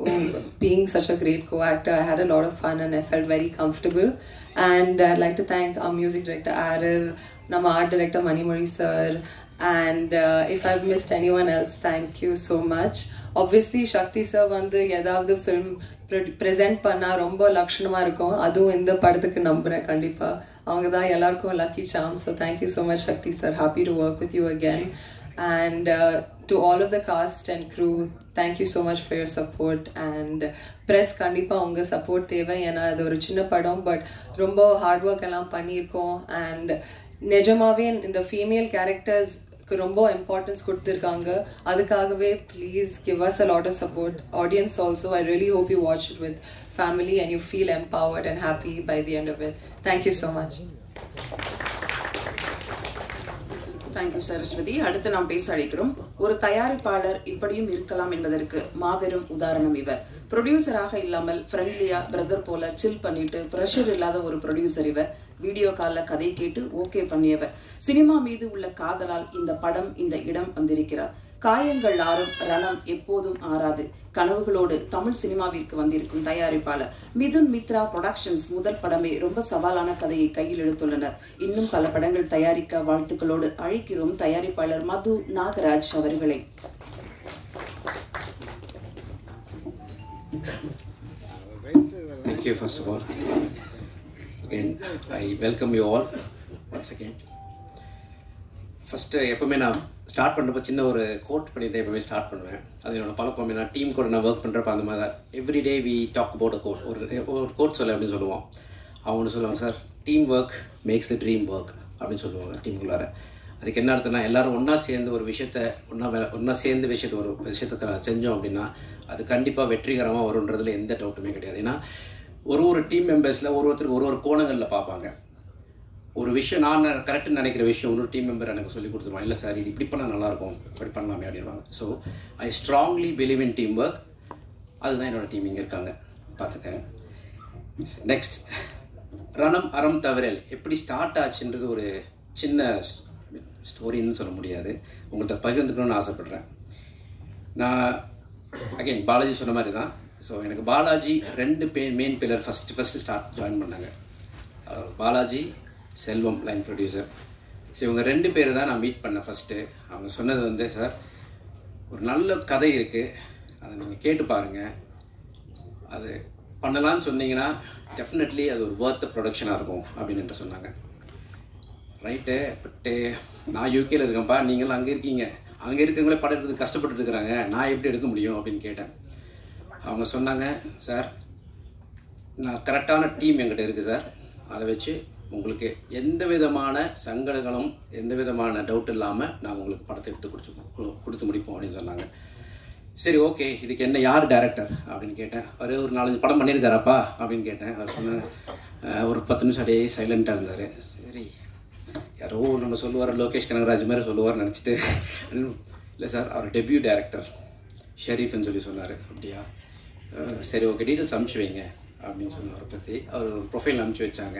Speaker 7: being such a great co actor I had a lot of fun and I felt very comfortable and I like to thank our music director ஆரில் நம்ம art director Manimozhi sir and uh, if I've missed anyone else, thank you so much. Obviously, Shakti sir வந்து ஏதாவது film present பண்ணால் ரொம்ப லக்ஷணமாக இருக்கும் அதுவும் இந்த படத்துக்கு நம்புகிறேன் கண்டிப்பாக அவங்க தான் எல்லாருக்கும் lucky charm so thank you so much Sakthi sir happy to work with you again and to all of the cast and crew thank you so much for your support and press கண்டிப்பாக உங்கள் சப்போர்ட் தேவை ஏன்னா அது ஒரு சின்ன படம் பட் ரொம்ப hard work எல்லாம் பண்ணியிருக்கோம் அண்ட் நிஜமாவே இந்த ஃபீமேல் கேரக்டர்ஸ்க்கு ரொம்ப இம்பார்ட்டன்ஸ் கொடுத்துருக்காங்க அதுக்காகவே please give us a lot of support audience also I really hope you watch it with family and you feel empowered and happy by the end of it thank you so much
Speaker 1: thank you Saraswathi அடுத்து நாம் பேச அழைக்கிறோம் ஒரு தயாரிப்பாளர் இப்படியும் இருக்கலாம் என்பதற்கு மாபெரும் உதாரணம் இவர் ப்ரொடியூசராக இல்லாமல் ஃப்ரெண்ட்லியா பிரதர் போல சில் பண்ணிட்டு ப்ரெஷர் இல்லாத ஒரு ப்ரொடியூசர் இவர் வீடியோ காலில் கதை கேட்டு ஓகே பண்ணியவர் சினிமா மீது உள்ள காதலால் இந்த படம் இந்த இடம் வந்திருக்கிறார் காயங்கள் ஆறும் ரணம் எப்போதும் ஆறாது கனவுகளோடு தமிழ் சினிமாவிற்கு வந்திருக்கும் தயாரிப்பாளர் மிதுன் மித்ரா புரொடக்ஷன்ஸ் முதல் படமே ரொம்ப சவாலான கதையை கையில் எடுத்துள்ளனர் இன்னும் பல படங்கள் தயாரிக்க வாழ்த்துக்களோடு அழைக்கிறோம் தயாரிப்பாளர் மது நாகராஜ் அவர்களை
Speaker 8: Thank you, first of all. Again, I welcome you all once again. First எப்போவுமே நான் ஸ்டார்ட் பண்ணுறப்ப சின்ன ஒரு கோட் பண்ணிட்டு எப்பவுமே ஸ்டார்ட் பண்ணுவேன் அது என்னோட பழக்கம் நான் டீம் கூட நான் ஒர்க் பண்ணுறப்ப அந்த மாதிரி தான் everyday we talk about a quote ஒரு ஒரு கோட் சொல்ல அப்படின்னு சொல்லுவோம் அவங்க ஒன்று சொல்லுவாங்க sir team work makes the dream work அப்படின்னு சொல்லுவாங்க டீமுக்குள்ளார அதுக்கு என்ன அர்த்தம்னா எல்லாரும் ஒன்றா சேர்ந்து ஒரு விஷயத்த ஒன்றா வேலை ஒன்றா சேர்ந்து விஷயத்த ஒரு விஷயத்த செஞ்சோம் அப்படின்னா அது கண்டிப்பாக வெற்றிகரமாக வருன்றதுல எந்த டவுட்டுமே கிடையாது ஏன்னா ஒரு ஒரு டீம் மெம்பர்ஸில் ஒரு ஒருத்தருக்கு ஒரு ஒரு கோணங்களில் பார்ப்பாங்க ஒரு விஷயம் நான் கரெக்டுன்னு நினைக்கிற விஷயம் இன்னொரு டீம் மெம்பர் எனக்கு சொல்லி கொடுத்துருவான் இல்லை சார் இது இப்படி பண்ணால் நல்லாயிருக்கும் இப்படி பண்ணலாமே அப்படின்வாங்க so I strongly believe in team work அதுதான் என்னோட டீம் இங்கே இருக்காங்க பார்த்துக்க நெக்ஸ்ட் ரணம் அறம் தவிரல் எப்படி ஸ்டார்ட் ஆச்சுன்றது ஒரு சின்ன ஸ்டோரின்னு சொல்ல முடியாது உங்கள்கிட்ட பகிர்ந்துக்கணும்னு ஆசைப்பட்றேன் நான் அகைன் பாலாஜி சொன்ன மாதிரி தான் ஸோ எனக்கு பாலாஜி ரெண்டு பே main pillar first first start join பண்ணாங்க அஹ் Balaji Selvam line producer so இவங்க ரெண்டு பேர் தான் நான் மீட் பண்ணேன் ஃபஸ்ட்டு அவங்க சொன்னது வந்து சார் ஒரு நல்ல கதை இருக்குது அதை நீங்கள் கேட்டு பாருங்கள் அது பண்ணலான்னு சொன்னீங்கன்னா டெஃபினெட்லி அது ஒரு ஒர்த் ப்ரொடக்ஷனாக இருக்கும் அப்படின்னு என்கிட்ட சொன்னாங்க ரைட்டு பட்டு நான் யூகேல இருக்கேன்ப்பா நீங்களும் அங்கே இருக்கீங்க அங்கே இருக்கவங்களே படம் எடுக்கிறது கஷ்டப்பட்டு இருக்கிறாங்க நான் எப்படி எடுக்க முடியும் அப்படின்னு கேட்டேன் அவங்க சொன்னாங்க சார் நான் கரெக்டான டீம் என்கிட்ட இருக்குது சார் அதை வச்சு உங்களுக்கு எந்த விதமான சங்கடங்களும் எந்த விதமான டவுட் இல்லாமல் நான் உங்களுக்கு படத்தை எடுத்து கொடுத்து கு- கொடுத்து முடிப்போம் அப்படின்னு சொன்னாங்க சரி ஓகே இதுக்கு என்ன யார் டைரக்டர் அப்படின்னு கேட்டேன் அவர் ஒரு நாலஞ்சு படம் பண்ணியிருக்காராப்பா அப்படின்னு கேட்டேன் அவர் சொன்னாங்க "அஹ், ஒரு பத்து நிமிஷம் அப்படியே சைலண்ட்டாக இருந்தார் சரி யாரோ நம்ம சொல்லுவார் லோகேஷ் கனகராஜ் மாதிரி சொல்லுவார் நினச்சிட்டு இல்லை சார் அவர் டெபியூ டைரக்டர் ஷெரீஃப்னு சொல்லி சொன்னார் அப்படியா அஹ், சரி ஓகே டீட்டெயில்ஸ் அனுப்பிச்சி வைங்க அப்படின்னு சொன்னவரை பற்றி அவர் ப்ரொஃபைல் அனுப்பிச்சி வச்சாங்க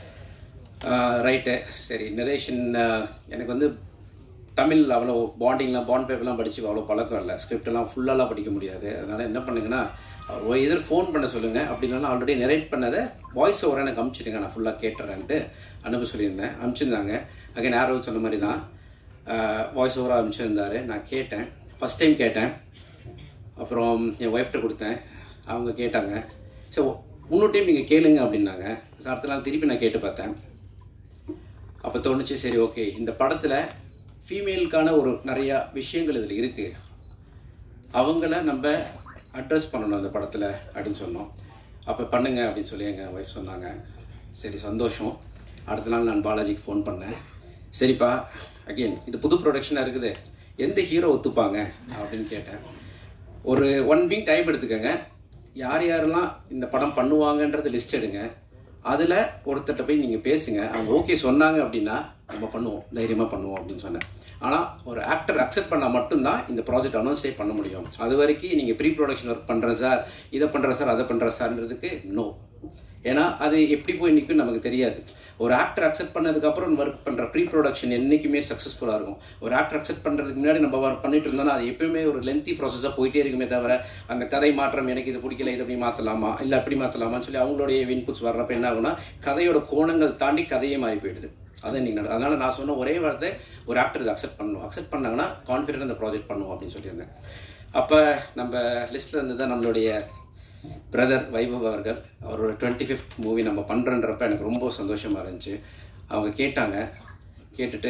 Speaker 8: ரைட்டு சரி நரேஷன் எனக்கு வந்து தமிழ் அவ்வளோ பாண்டிங்லாம் பாண்ட் பேப்பர்லாம் படித்து அவ்வளோ பழக்கம் இல்லை ஸ்கிரிப்டெல்லாம் ஃபுல்லாலாம் படிக்க முடியாது அதனால் என்ன பண்ணுங்கன்னா அவர் எதிர் ஃபோன் பண்ண சொல்லுங்கள் அப்படி இல்லைன்னா ஆல்ரெடி நரேட் பண்ணதை வாய்ஸ் ஓவரை எனக்கு அமுச்சிடுங்க நான் ஃபுல்லாக கேட்டுறேன்ட்டு அனுப்ப சொல்லியிருந்தேன் அனுப்பிச்சிருந்தாங்க அகைன் ஆரோல் சொன்ன மாதிரி தான் வாய்ஸ் ஓவராக அனுப்பிச்சிருந்தாரு நான் கேட்டேன் ஃபஸ்ட் டைம் கேட்டேன் அப்புறம் என் ஒய்ஃப்ட்ட கொடுத்தேன் அவங்க கேட்டாங்க ஸோ இன்னொரு டைம் நீங்கள் கேளுங்க அப்படின்னாங்க அடுத்தலாம் திருப்பி நான் கேட்டு பார்த்தேன் அப்போ தோணுச்சு சரி ஓகே இந்த படத்தில் ஃபீமேலுக்கான ஒரு நிறையா விஷயங்கள் இதில் இருக்குது அவங்கள நம்ம அட்ரஸ் பண்ணணும் அந்த படத்தில் அப்படின்னு சொன்னோம் அப்போ பண்ணுங்க அப்படின்னு சொல்லி எங்கள் ஒய்ஃப் சொன்னாங்க சரி சந்தோஷம் அடுத்த நாள் நான் பாலாஜிக்கு ஃபோன் பண்ணேன் சரிப்பா அகெயின் இது புது ப்ரொடக்ஷனாக இருக்குது எந்த ஹீரோ ஒத்துப்பாங்க அப்படின்னு கேட்டேன் ஒரு ஒன் வீக் டைம் எடுத்துக்கோங்க யார் யாரெல்லாம் இந்த படம் பண்ணுவாங்கன்றது லிஸ்ட் எடுங்க அதில் ஒருத்தர்கிட்ட போய் நீங்கள் பேசுங்க அவங்க ஓகே சொன்னாங்க அப்படின்னா நம்ம பண்ணுவோம் தைரியமாக பண்ணுவோம் அப்படின்னு சொன்னேன் ஆனால் ஒரு ஆக்டர் அக்செப்ட் பண்ணால் மட்டும்தான் இந்த ப்ராஜெக்ட் அனௌன்ஸே பண்ண முடியும் அது வரைக்கும் நீங்கள் ப்ரீ ப்ரொடக்ஷன் ஒர்க் பண்ணுறேன் சார் இதை பண்ணுறேன் சார் அதை பண்ணுறேன் சார்ன்றதுக்கு நோ ஏன்னா அது எப்படி போய் நிற்கும் நமக்கு தெரியாது ஒரு ஆக்டர் அக்செப்ட் பண்ணதுக்கப்புறம் ஒர்க் பண்ணுற ப்ரீ ப்ரொடக்ஷன் என்றைக்குமே சக்ஸஸ்ஃபுல்லாக இருக்கும் ஒரு ஆக்டர் அக்செப்ட் பண்ணுறதுக்கு முன்னாடி நம்ம ஒர்க் பண்ணிட்டு இருந்தோம்னா அது எப்பயுமே ஒரு லென்த்தி ப்ராசஸாக போயிட்டே இருக்குமே தவிர அந்த கதை மாற்றம் எனக்கு இது பிடிக்கல இது அப்படி மாற்றலாமா இல்லை அப்படி மாற்றலாமான்னு சொல்லி அவங்களுடைய இன்புட்ஸ் வர்றப்ப என்ன ஆகும்னா கதையோட கோணங்கள் தாண்டி கதையே மாறி போயிடுது அதான் இன்னைக்கு நட அதனால நான் சொன்ன ஒரே வார்த்தை ஒரு ஆக்டர் இதை அக்செப்ட் பண்ணணும் அக்செப்ட் பண்ணாங்கன்னா கான்ஃபிடென்ட் அந்த ப்ராஜெக்ட் பண்ணுவோம் அப்படின்னு சொல்லியிருந்தேன் அப்போ நம்ம லிஸ்ட்டில் இருந்து தான் நம்மளுடைய பிரதர் வைபவ் அவர்கள் அவரோட டுவெண்ட்டி ஃபிஃப்த் மூவி நம்ம பண்ணுறன்றப்ப எனக்கு ரொம்ப சந்தோஷமாக இருந்துச்சு அவங்க கேட்டாங்க கேட்டுட்டு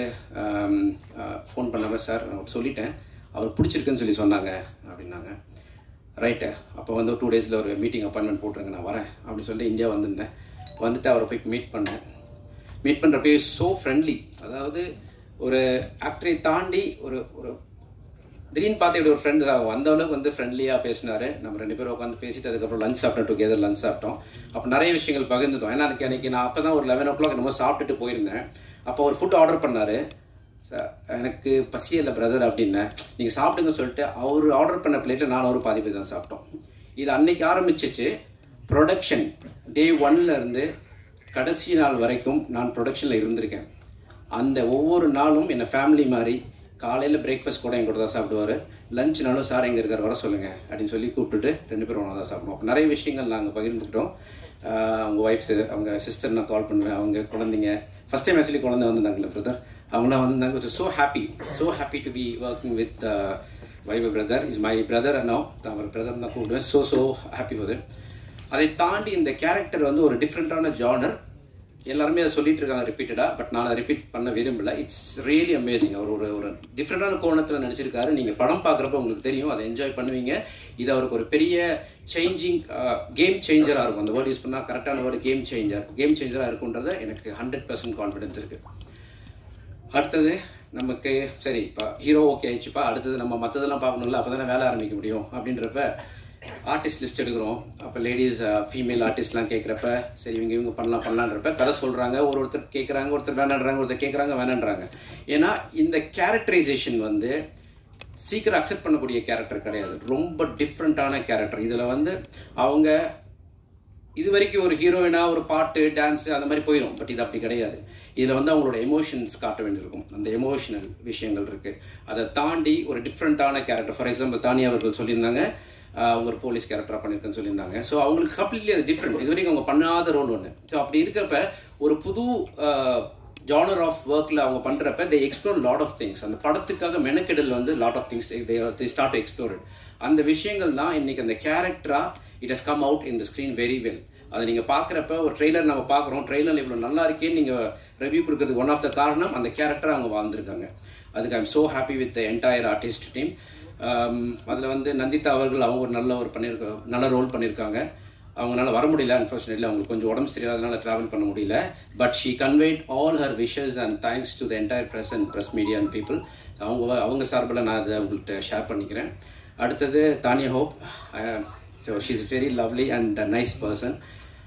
Speaker 8: ஃபோன் பண்ணாமல் சார் நான் சொல்லிட்டேன் அவர் பிடிச்சிருக்குன்னு சொல்லி சொன்னாங்க அப்படின்னாங்க ரைட்டு அப்போ வந்து டூ டேஸில் ஒரு மீட்டிங் அப்பாயின்மெண்ட் போட்டுருங்க நான் வரேன் அப்படின்னு சொல்லிட்டு இந்தியா வந்திருந்தேன் வந்துட்டு அவரை போய் மீட் பண்ணேன் மீட் பண்ணுறப்பே ஸோ ஃப்ரெண்ட்லி அதாவது ஒரு ஆக்டரை தாண்டி ஒரு ஒரு திடீர்னு பார்த்து இப்படி ஒரு ஃப்ரெண்டு தான் அந்த அளவுக்கு வந்து ஃப்ரெண்ட்லியாக பேசினாரு நம்ம ரெண்டு பேரும் உட்காந்து பேசிட்டு அதுக்கப்புறம் லஞ்ச் சாப்பிட்டோம் டுகெதர் லஞ்ச் சாப்பிட்டோம் அப்போ நிறைய விஷயங்கள் பகிர்ந்துட்டோம் ஏன்னா எனக்கு அன்றைக்கி நான் அப்போ தான் ஒரு லெவன் ஓ கிளாக் என்னமோ சாப்பிட்டுட்டு போயிருந்தேன் அப்போ ஒரு ஃபுட் ஆர்டர் பண்ணார் எனக்கு பசி இல்லை பிரதர் அப்படின்னேன் நீங்கள் சாப்பிடுங்க சொல்லிட்டு அவர் ஆர்டர் பண்ண பிளேட்டில் நான் ஒரு பாதி பேர் தான் சாப்பிட்டோம் இது அன்னைக்கு ஆரம்பிச்சிச்சு ப்ரொடக்ஷன் டே இருந்து கடைசி நாள் வரைக்கும் நான் ப்ரொடக்ஷனில் இருந்திருக்கேன் அந்த ஒவ்வொரு நாளும் என்னை ஃபேமிலி மாதிரி காலையில் பிரேக்ஃபாஸ்ட் கூட என் கூட தான் சாப்பிடுவார் லஞ்ச்னாலும் சார் எங்கே இருக்கார் வர சொல்லுங்கள் அப்படின்னு சொல்லி கூப்பிட்டுட்டு ரெண்டு பேரும் ஒன்றா தான் சாப்பிடுவோம் அப்போ நிறைய விஷயங்கள் நாங்கள் பகிர்ந்துக்கிட்டோம் ஆஹ் அவங்க ஒய்ஃப்ஸ் அவங்க சிஸ்டர் நான் கால் பண்ணுவேன் அவங்க குழந்தைங்க ஃபஸ்ட் டைம் ஆக்சுவலி குழந்தை வந்திருந்தாங்களே பிரதர் அவங்களாம் வந்திருந்தாங்க so happy so happy to be working with Vaibhav brother is my brother no அவர் பிரதர் தான் கூப்பிடுவேன் ஸோ ஸோ ஹாப்பி ஃபார் அதை தாண்டி இந்த கேரக்டர் வந்து ஒரு டிஃப்ரெண்ட்டான ஜானர் எல்லாருமே அதை சொல்லிட்டு இருக்காங்க ரிப்பீட்டடாக பட் நான் அதை ரிப்பீட் பண்ண விரும்பல இட்ஸ் ரியலி அமேசிங் அவர் ஒரு ஒரு டிஃப்ரெண்டான கோணத்தில் நடிச்சிருக்காரு நீங்கள் படம் பார்க்குறப்ப உங்களுக்கு தெரியும் அதை என்ஜாய் பண்ணுவீங்க இது அவருக்கு ஒரு பெரிய சேஞ்சிங் கேம் சேஞ்சராக இருக்கும் அந்த வேர்டு யூஸ் பண்ணால் கரெக்டான வேர்டு கேம் சேஞ்சர் கேம் சேஞ்சராக இருக்குன்றத எனக்கு ஹண்ட்ரட் பர்சன்ட் கான்ஃபிடன்ஸ் இருக்குது அடுத்தது நமக்கு சரி இப்போ ஹீரோ ஓகே ஆயிடுச்சுப்பா அடுத்தது நம்ம மற்றதெல்லாம் பார்க்கணும்ல அப்போ தானே வேலை ஆரம்பிக்க முடியும் அப்படின்றப்ப ஆர்டிஸ்ட் லிஸ்ட் எடுக்கிறோம் அப்போ லேடிஸ் ஃபீமேல் ஆர்டிஸ்ட்லாம் கேட்குறப்ப சரி இவங்க இவங்க பண்ணலாம் பண்ணலான்றப்ப கதை சொல்கிறாங்க ஒரு ஒருத்தர் கேட்குறாங்க ஒருத்தர் வேணான்றாங்க ஒருத்தர் கேட்குறாங்க வேணான்றாங்க ஏன்னா இந்த கேரக்டரைசேஷன் வந்து சீக்கிரம் அக்செப்ட் பண்ணக்கூடிய கேரக்டர் கிடையாது ரொம்ப டிஃப்ரெண்ட்டான கேரக்டர் இதில் வந்து அவங்க இது வரைக்கும் ஒரு ஹீரோயினா ஒரு பாட்டு டான்ஸ் அந்த மாதிரி போயிடும் பட் இது அப்படி கிடையாது இதில் வந்து அவங்களோட எமோஷன்ஸ் காட்ட வேண்டியிருக்கும் அந்த எமோஷனல் விஷயங்கள் இருக்குது அதை தாண்டி ஒரு டிஃப்ரெண்ட்டான கேரக்டர் ஃபார் எக்ஸாம்பிள் தானியா அவர்கள் சொல்லியிருந்தாங்க ஆஹ் அவங்க ஒரு போலீஸ் கேரக்டராக பண்ணியிருக்கேன்னு சொல்லியிருந்தாங்க ஸோ அவங்களுக்கு கம்ப்ளீட்லி அது டிஃப்ரெண்ட் இது வரைக்கும் அவங்க பண்ணாத ரோல் ஒன்று ஸோ அப்படி இருக்கப்ப ஒரு புது ஜானர் ஆஃப் ஒர்க்கில் அவங்க பண்ணுறப்ப they explore lot of things அந்த படத்துக்காக மெனக்கெடல் வந்து lot of things they start explore அந்த விஷயங்கள் தான் இன்னைக்கு அந்த கேரக்டராக it has come out in the screen very well அதை நீங்கள் பார்க்குறப்ப ஒரு ட்ரெய்லர் நம்ம பார்க்குறோம் ட்ரெய்லர் இவ்வளோ நல்லா இருக்கேன்னு நீங்கள் ரிவ்யூ கொடுக்கறதுக்கு ஒன் ஆஃப் த காரணம் அந்த கேரக்டர் அவங்க வாழ்ந்திருக்காங்க அதுக்கு I'm so happy with entire artist team அதில் வந்து நந்திதா அவர்கள் அவங்க ஒரு நல்ல ஒரு பண்ணியிருக்க நல்ல ரோல் பண்ணியிருக்காங்க அவங்களால வர முடியல அன்ஃபார்ச்சுனேட்லி அவங்களுக்கு கொஞ்சம் உடம்பு சரியாதனால ட்ராவல் பண்ண முடியல but she conveyed all her wishes and thanks to the entire press and press media and people அவங்க அவங்க சார்பில் நான் அதை உங்கள்கிட்ட ஷேர் பண்ணிக்கிறேன் அடுத்தது Tanya Hope so she is very lovely and nice person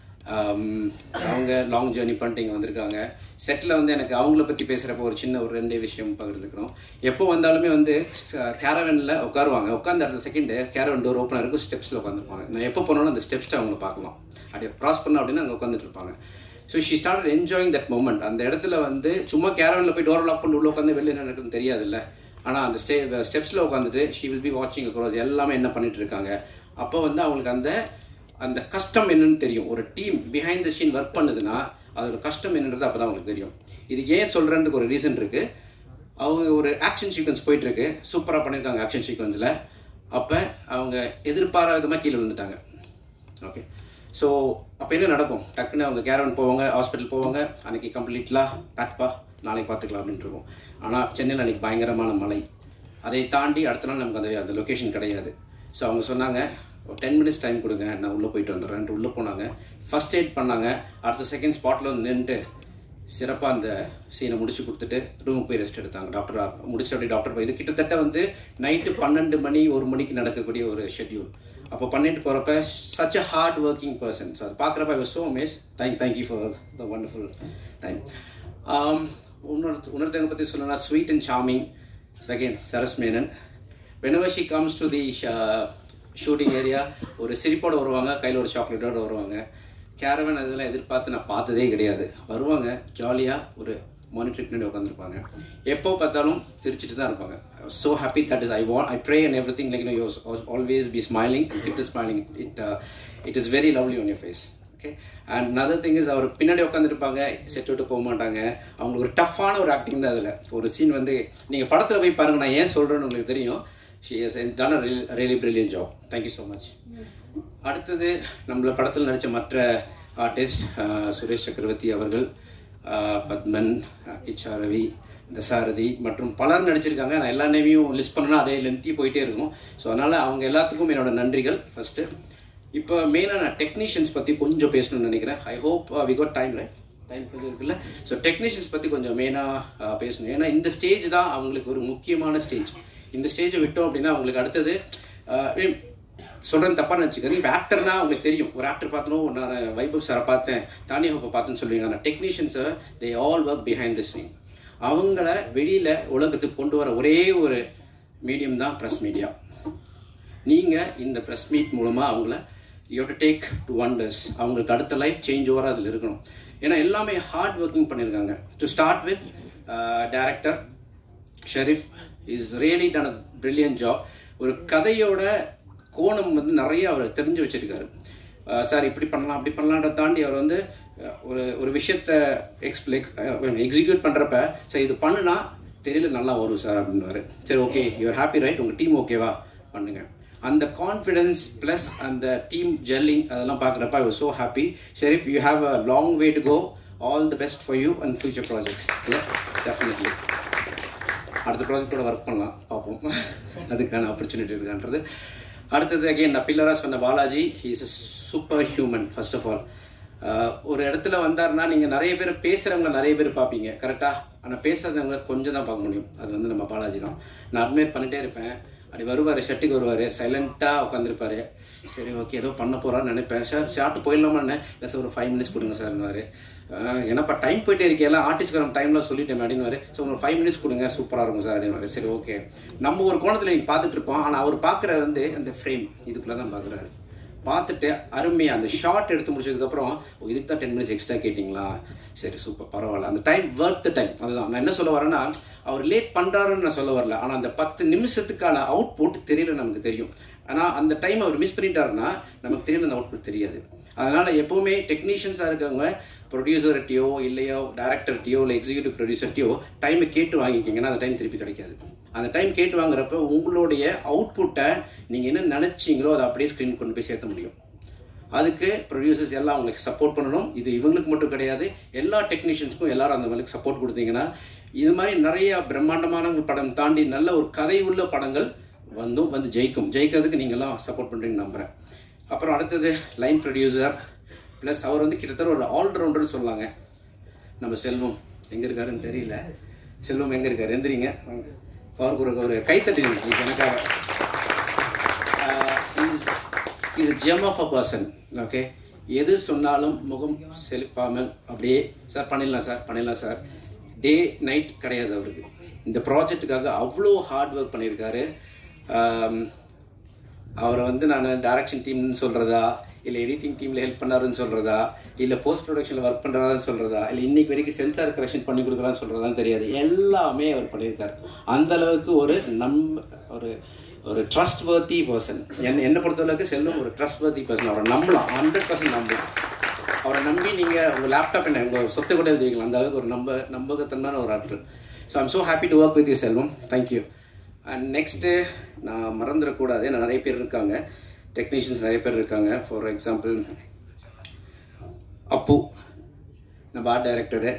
Speaker 8: அவங்க லாங் ஜேர்னி பண்ணிட்டு இங்கே வந்திருக்காங்க செட்டில் வந்து எனக்கு அவங்கள பற்றி பேசுகிறப்ப ஒரு சின்ன ஒரு ரெண்டே விஷயம் பகிர்ந்துக்கிறோம் எப்போ வந்தாலுமே வந்து கேரவனில் உட்காருவாங்க உட்காந்து அடுத்த செகண்டு கேரவன் டோர் ஓப்பனாக இருக்கும் ஸ்டெப்ஸில் உட்காந்துருப்பாங்க நான் எப்போ போனாலும் அந்த ஸ்டெப்ஸ்ட்டு அவங்கள பார்க்கலாம் அப்படியே க்ராஸ் பண்ண அப்படின்னா அங்கே உட்காந்துட்டு இருப்பாங்க so she start enjoying that moment அந்த இடத்துல வந்து சும்மா கேரவனில் போய் டோர் லாக் பண்ணி உள்ள உட்காந்து வெளில என்ன நடக்குதுன்னு தெரியாதுல்ல ஆனால் அந்த ஸ்டே ஸ்டெப்ஸில் உட்காந்துட்டு ஷீ வில் பி வாட்சிங் அக்ராஸ் எல்லாமே என்ன பண்ணிட்டு இருக்காங்க அப்போ வந்து அவங்களுக்கு அந்த அந்த கஷ்டம் என்னன்னு தெரியும் ஒரு team behind the scene work பண்ணுதுன்னா அதோட கஷ்டம் என்னன்றது அப்போ தான் அவங்களுக்கு தெரியும் இது ஏன் சொல்கிறேன்றதுக்கு ஒரு ரீசன் இருக்குது அவங்க ஒரு ஆக்ஷன் சீக்வன்ஸ் போயிட்டுருக்கு சூப்பராக பண்ணியிருக்காங்க ஆக்ஷன் சீக்வன்ஸில் அப்போ அவங்க எதிர்பாராத விதமாக கீழே விழுந்துட்டாங்க ஓகே ஸோ அப்போ என்ன நடக்கும் டக்குன்னு அவங்க கேரவன் போவாங்க ஹாஸ்பிட்டல் போவாங்க அன்னைக்கு கம்ப்ளீட்லாக பேக்பா நாளைக்கு பார்த்துக்கலாம் அப்படின்ட்டு இருக்கும் ஆனால் சென்னையில் அன்றைக்கி பயங்கரமான மழை அதை தாண்டி அடுத்த நாள் நமக்கு அந்த அந்த லொக்கேஷன் கிடையாது ஸோ அவங்க சொன்னாங்க ஒரு டென் மினிட்ஸ் டைம் கொடுங்க நான் உள்ளே போயிட்டு வந்துடுறேன்ட்டு உள்ளே போனாங்க ஃபஸ்ட் எய்ட் பண்ணாங்க அடுத்த செகண்ட் ஸ்பாட்டில் வந்து நின்றுட்டு சிறப்பாக அந்த சீனை முடிச்சு கொடுத்துட்டு ரூமுக்கு போய் ரெஸ்ட் எடுத்தாங்க டாக்டர் முடிச்சு அப்படி டாக்டர் போய் இது கிட்டத்தட்ட வந்து நைட்டு பன்னெண்டு மணி ஒரு மணிக்கு நடக்கக்கூடிய ஒரு ஷெட்யூல் அப்போ பண்ணிட்டு போகிறப்ப such a hard working person so அது பார்க்குறப்ப I was so amaze thank thank you for the wonderful time இன்னொரு இன்னொருத்தங்க பற்றி சொல்லணும்னா sweet and charming second Saras Menon whenever she comes to the shooting area ஒரு சிரிப்போட வருவாங்க கையில் ஒரு சாக்லேட்டோட வருவாங்க கேரவன் அதெல்லாம் எதிர்பார்த்து நான் பார்த்ததே கிடையாது வருவாங்க ஜாலியாக ஒரு மானிட்டருக்கு பின்னாடி உட்காந்துருப்பாங்க எப்போ பார்த்தாலும் சிரிச்சிட்டு தான் இருப்பாங்க so happy that is I want I pray and everything like you always be smiling it is smiling it it is very lovely on your face okay and other thing is அவர் பின்னாடி உட்காந்துருப்பாங்க set விட்டு போக மாட்டாங்க அவங்களுக்கு ஒரு டஃப்பான ஒரு ஆக்டிங் தான் அதில் ஒரு சீன் வந்து நீங்கள் படத்தில் போய் பாருங்க நான் ஏன் சொல்கிறேன்னு உங்களுக்கு தெரியும் she has done a really brilliant job thank you so much அடுத்தது நம்மள படத்தில் நடித்த மற்ற ஆர்டிஸ்ட் சுரேஷ் சக்கரவர்த்தி அவர்கள் ஆஹ் பத்மன் ஆஹ் கிச்சா ரவி தசாரதி மற்றும் பலர் நடிச்சிருக்காங்க நான் எல்லா நேமையும் லிஸ்ட் பண்ணனா அதே லென்த்தி போயிட்டே இருக்கும் ஸோ அதனால் அவங்க எல்லாத்துக்கும் என்னோட நன்றிகள் ஃபஸ்ட்டு இப்போ மெயினாக நான் டெக்னீஷியன்ஸ் பற்றி கொஞ்சம் பேசணும்னு நினைக்கிறேன் I hope we got time right time கொஞ்சம் இருக்குல்ல ஸோ டெக்னீஷியன்ஸ் பற்றி கொஞ்சம் மெயினாக பேசணும் ஏன்னா இந்த ஸ்டேஜ் தான் அவங்களுக்கு ஒரு முக்கியமான ஸ்டேஜ் இந்த ஸ்டேஜை விட்டோம் அப்படின்னா அவங்களுக்கு அடுத்தது சொல்கிறேன் தப்பாக நினச்சிக்கிறேன் இப்போ ஆக்டர்னா அவங்களுக்கு தெரியும் ஒரு ஆக்டர் பார்த்தனும் நான் வைபவ் சாரை பார்த்தேன் தானியா ஹோப்பை பார்த்தேன்னு சொல்லுவீங்க ஆனால் டெக்னீஷியன்ஸை they all work behind the screen அவங்கள வெளியில் உலகத்துக்கு கொண்டு வர ஒரே ஒரு மீடியம் தான் ப்ரெஸ் மீடியா நீங்கள் இந்த ப்ரெஸ் மீட் மூலமாக அவங்கள you to take to wonders அவங்களுக்கு அடுத்த லைஃப் சேஞ்ச் ஓவராக அதில் இருக்கணும் ஏன்னா எல்லாமே ஹார்ட் ஒர்க்கிங் பண்ணியிருக்காங்க to start with director Sharif is really done a brilliant job ஒரு கதையோட கோணம் வந்து நிறைய அவர் தெரிஞ்சு வச்சிருக்காரு சார் இப்படி பண்ணலாம் அப்படி பண்ணலான்ற தாண்டி அவர் வந்து அஹ், ஒரு ஒரு விஷயத்த எக்ஸ்பிளே எக்ஸிக்யூட் பண்ணுறப்ப சரி இது பண்ணுனா தெரியல நல்லா வரும் சார் அப்படின்னுவாரு சரி ஓகே யூஆர் ஹாப்பி ரைட் உங்கள் டீம் ஓகேவா பண்ணுங்க அந்த கான்ஃபிடன்ஸ் ப்ளஸ் அந்த டீம் ஜெல்லிங் அதெல்லாம் பார்க்குறப்ப I was so happy Sharif you have a long way to go all the best for you and future projects definitely அடுத்த ப்ராஜெக்டோட ஒர்க் பண்ணலாம் பார்ப்போம் அதுக்கான ஆப்பர்ச்சுனிட்டி இருக்கான்றது அடுத்தது அகைன் நான் பில்லரா சொன்ன Balaji he is a super human first of all ஒரு இடத்துல வந்தாருன்னா நீங்கள் நிறைய பேர் பேசுகிறவங்க நிறைய பேர் பார்ப்பீங்க கரெக்டாக ஆனால் பேசுறவங்க கொஞ்சம் தான் பார்க்க முடியும் அது வந்து நம்ம பாலாஜி தான் நான் அட்மைட் பண்ணிட்டே இருப்பேன் அப்படி வருவார் ஷர்ட்டுக்கு வருவார் சைலண்ட்டாக உட்காந்துருப்பாரு சரி ஓகே ஏதோ பண்ண போறான்னு நினைப்பேன் சார் ஷார்ட் போயிடலாமா என்ன இல்லை சார் ஒரு ஃபைவ் மினிட்ஸ் கொடுங்க சார்னுவாரு ஏன்னாப்பா டைம் போயிட்டே இருக்கே எல்லாம் ஆர்டிஸ்ட்காரம் டைம்லாம் சொல்லிட்டேன் அப்படின்னுவாரு ஸோ ஒரு ஃபைவ் மினிட்ஸ் கொடுங்க சூப்பராக இருக்கும் சார் அப்படின்னு சரி ஓகே நம்ம ஒரு கோணத்தில் நீங்கள் பார்த்துட்டு இருப்போம் ஆனால் அவர் பார்க்குற வந்து அந்த ஃப்ரேம் இதுக்குள்ளே தான் பார்க்குறாரு பார்த்துட்டு அருமையாக அந்த ஷார்ட் எடுத்து முடிச்சதுக்கப்புறம் ஓ இதுக்கு தான் டென் மினிட்ஸ் எக்ஸ்ட்ரா கேட்டிங்களா சரி சூப்பர் பரவாயில்ல அந்த டைம் ஒர்த் த டைம் அதுதான் நான் என்ன சொல்ல வரேன்னா அவர் லேட் பண்ணுறாருன்னு நான் சொல்ல வரல ஆனால் அந்த பத்து நிமிஷத்துக்கான அவுட்புட் தெரியல நமக்கு தெரியும் ஆனால் அந்த டைம் அவர் மிஸ் பண்ணிட்டாருன்னா நமக்கு தெரியல அந்த அவுட்புட் தெரியாது அதனால் எப்போவுமே டெக்னீஷியன்ஸாக இருக்கவங்க ப்ரொடியூசர்கிட்டயோ இல்லையோ டேரக்டர்கிட்டயோ இல்லை எக்ஸிக்யூட்டிவ் ப்ரொடியூசர்கிட்டயோ டைமை கேட்டு வாங்கிக்கிங்கன்னா அந்த டைம் திருப்பி கிடைக்காது அந்த டைம் கேட்டு வாங்குறப்ப உங்களுடைய அவுட்புட்டை நீங்கள் என்ன நினச்சிங்களோ அதை அப்படியே ஸ்க்ரீன் கொண்டு போய் சேர்த்த முடியும் அதுக்கு ப்ரொடியூசர்ஸ் எல்லாம் அவங்களுக்கு சப்போர்ட் பண்ணணும் இது இவங்களுக்கு மட்டும் கிடையாது எல்லா டெக்னீஷியன்ஸ்க்கும் எல்லாரும் அந்த மாதிரி சப்போர்ட் கொடுத்தீங்கன்னா இது மாதிரி நிறைய பிரம்மாண்டமான படம் தாண்டி நல்ல ஒரு கதை உள்ள படங்கள் வந்தும் வந்து ஜெயிக்கும் ஜெயிக்கிறதுக்கு நீங்கள்லாம் சப்போர்ட் பண்ணுறீங்கன்னு நம்புகிறேன் அப்புறம் அடுத்தது லைன் ப்ரொடியூசர் ப்ளஸ் அவர் வந்து கிட்டத்தட்ட ஒரு ஆல்ரவுண்டர்னு சொல்லாங்க நம்ம செல்வம் எங்கே இருக்காருன்னு தெரியல செல்வம் எங்கே இருக்காரு எந்திரிங்க வாங்க. அவருக்கு ஒரு ஒரு கைத்தட்டி நினைச்சு எனக்காக is gem of a person okay எது சொன்னாலும் முகம் செழிப்பாமல் அப்படியே சார் பண்ணிடலாம் சார் பண்ணிடலாம் சார் டே நைட் கிடையாது அவருக்கு இந்த ப்ராஜெக்ட்டுக்காக அவ்வளோ ஹார்ட் ஒர்க் பண்ணியிருக்காரு ஆம், அவரை வந்து நான் டைரக்ஷன் டீம்னு சொல்கிறதா இல்லை எடிட்டிங் டீமில் ஹெல்ப் பண்ணாருன்னு சொல்கிறதா இல்லை போஸ்ட் ப்ரொடக்ஷனில் ஒர்க் பண்ணுறாருன்னு சொல்கிறதா இல்லை இன்னைக்கு வரைக்கும் சென்சார் கரெக்ஷன் பண்ணி கொடுக்குறான்னு சொல்கிறதான்னு தெரியாது எல்லாமே அவர் பண்ணியிருக்காரு அந்த அளவுக்கு ஒரு நம்ப ஒரு ஒரு ட்ரஸ்ட் வர்த்தி பர்சன் என்ன என்னை பொறுத்தளவுக்கு செல்லும் ஒரு ட்ரஸ்ட் வர்த்தி பர்சன் அவரை நம்பலாம் ஹண்ட்ரட் பர்சன்ட் நம்பலாம் அவரை நம்பி நீங்கள் உங்கள் லேப்டாப் என்ன உங்கள் சொத்தை கூட எழுதி வைக்கலாம் அந்த அளவுக்கு ஒரு நம்ப நம்பகத்தன்மையான ஒரு ஆட்கள் so I'm so happy to work with you Selvam thank you and next நான் மறந்துடக்கூடாது ஏன்னா நிறைய பேர் இருக்காங்க டெக்னீஷியன்ஸ் நிறைய பேர் இருக்காங்க ஃபார் எக்ஸாம்பிள் அப்பு நம்ம ஆர்ட் டைரக்டரு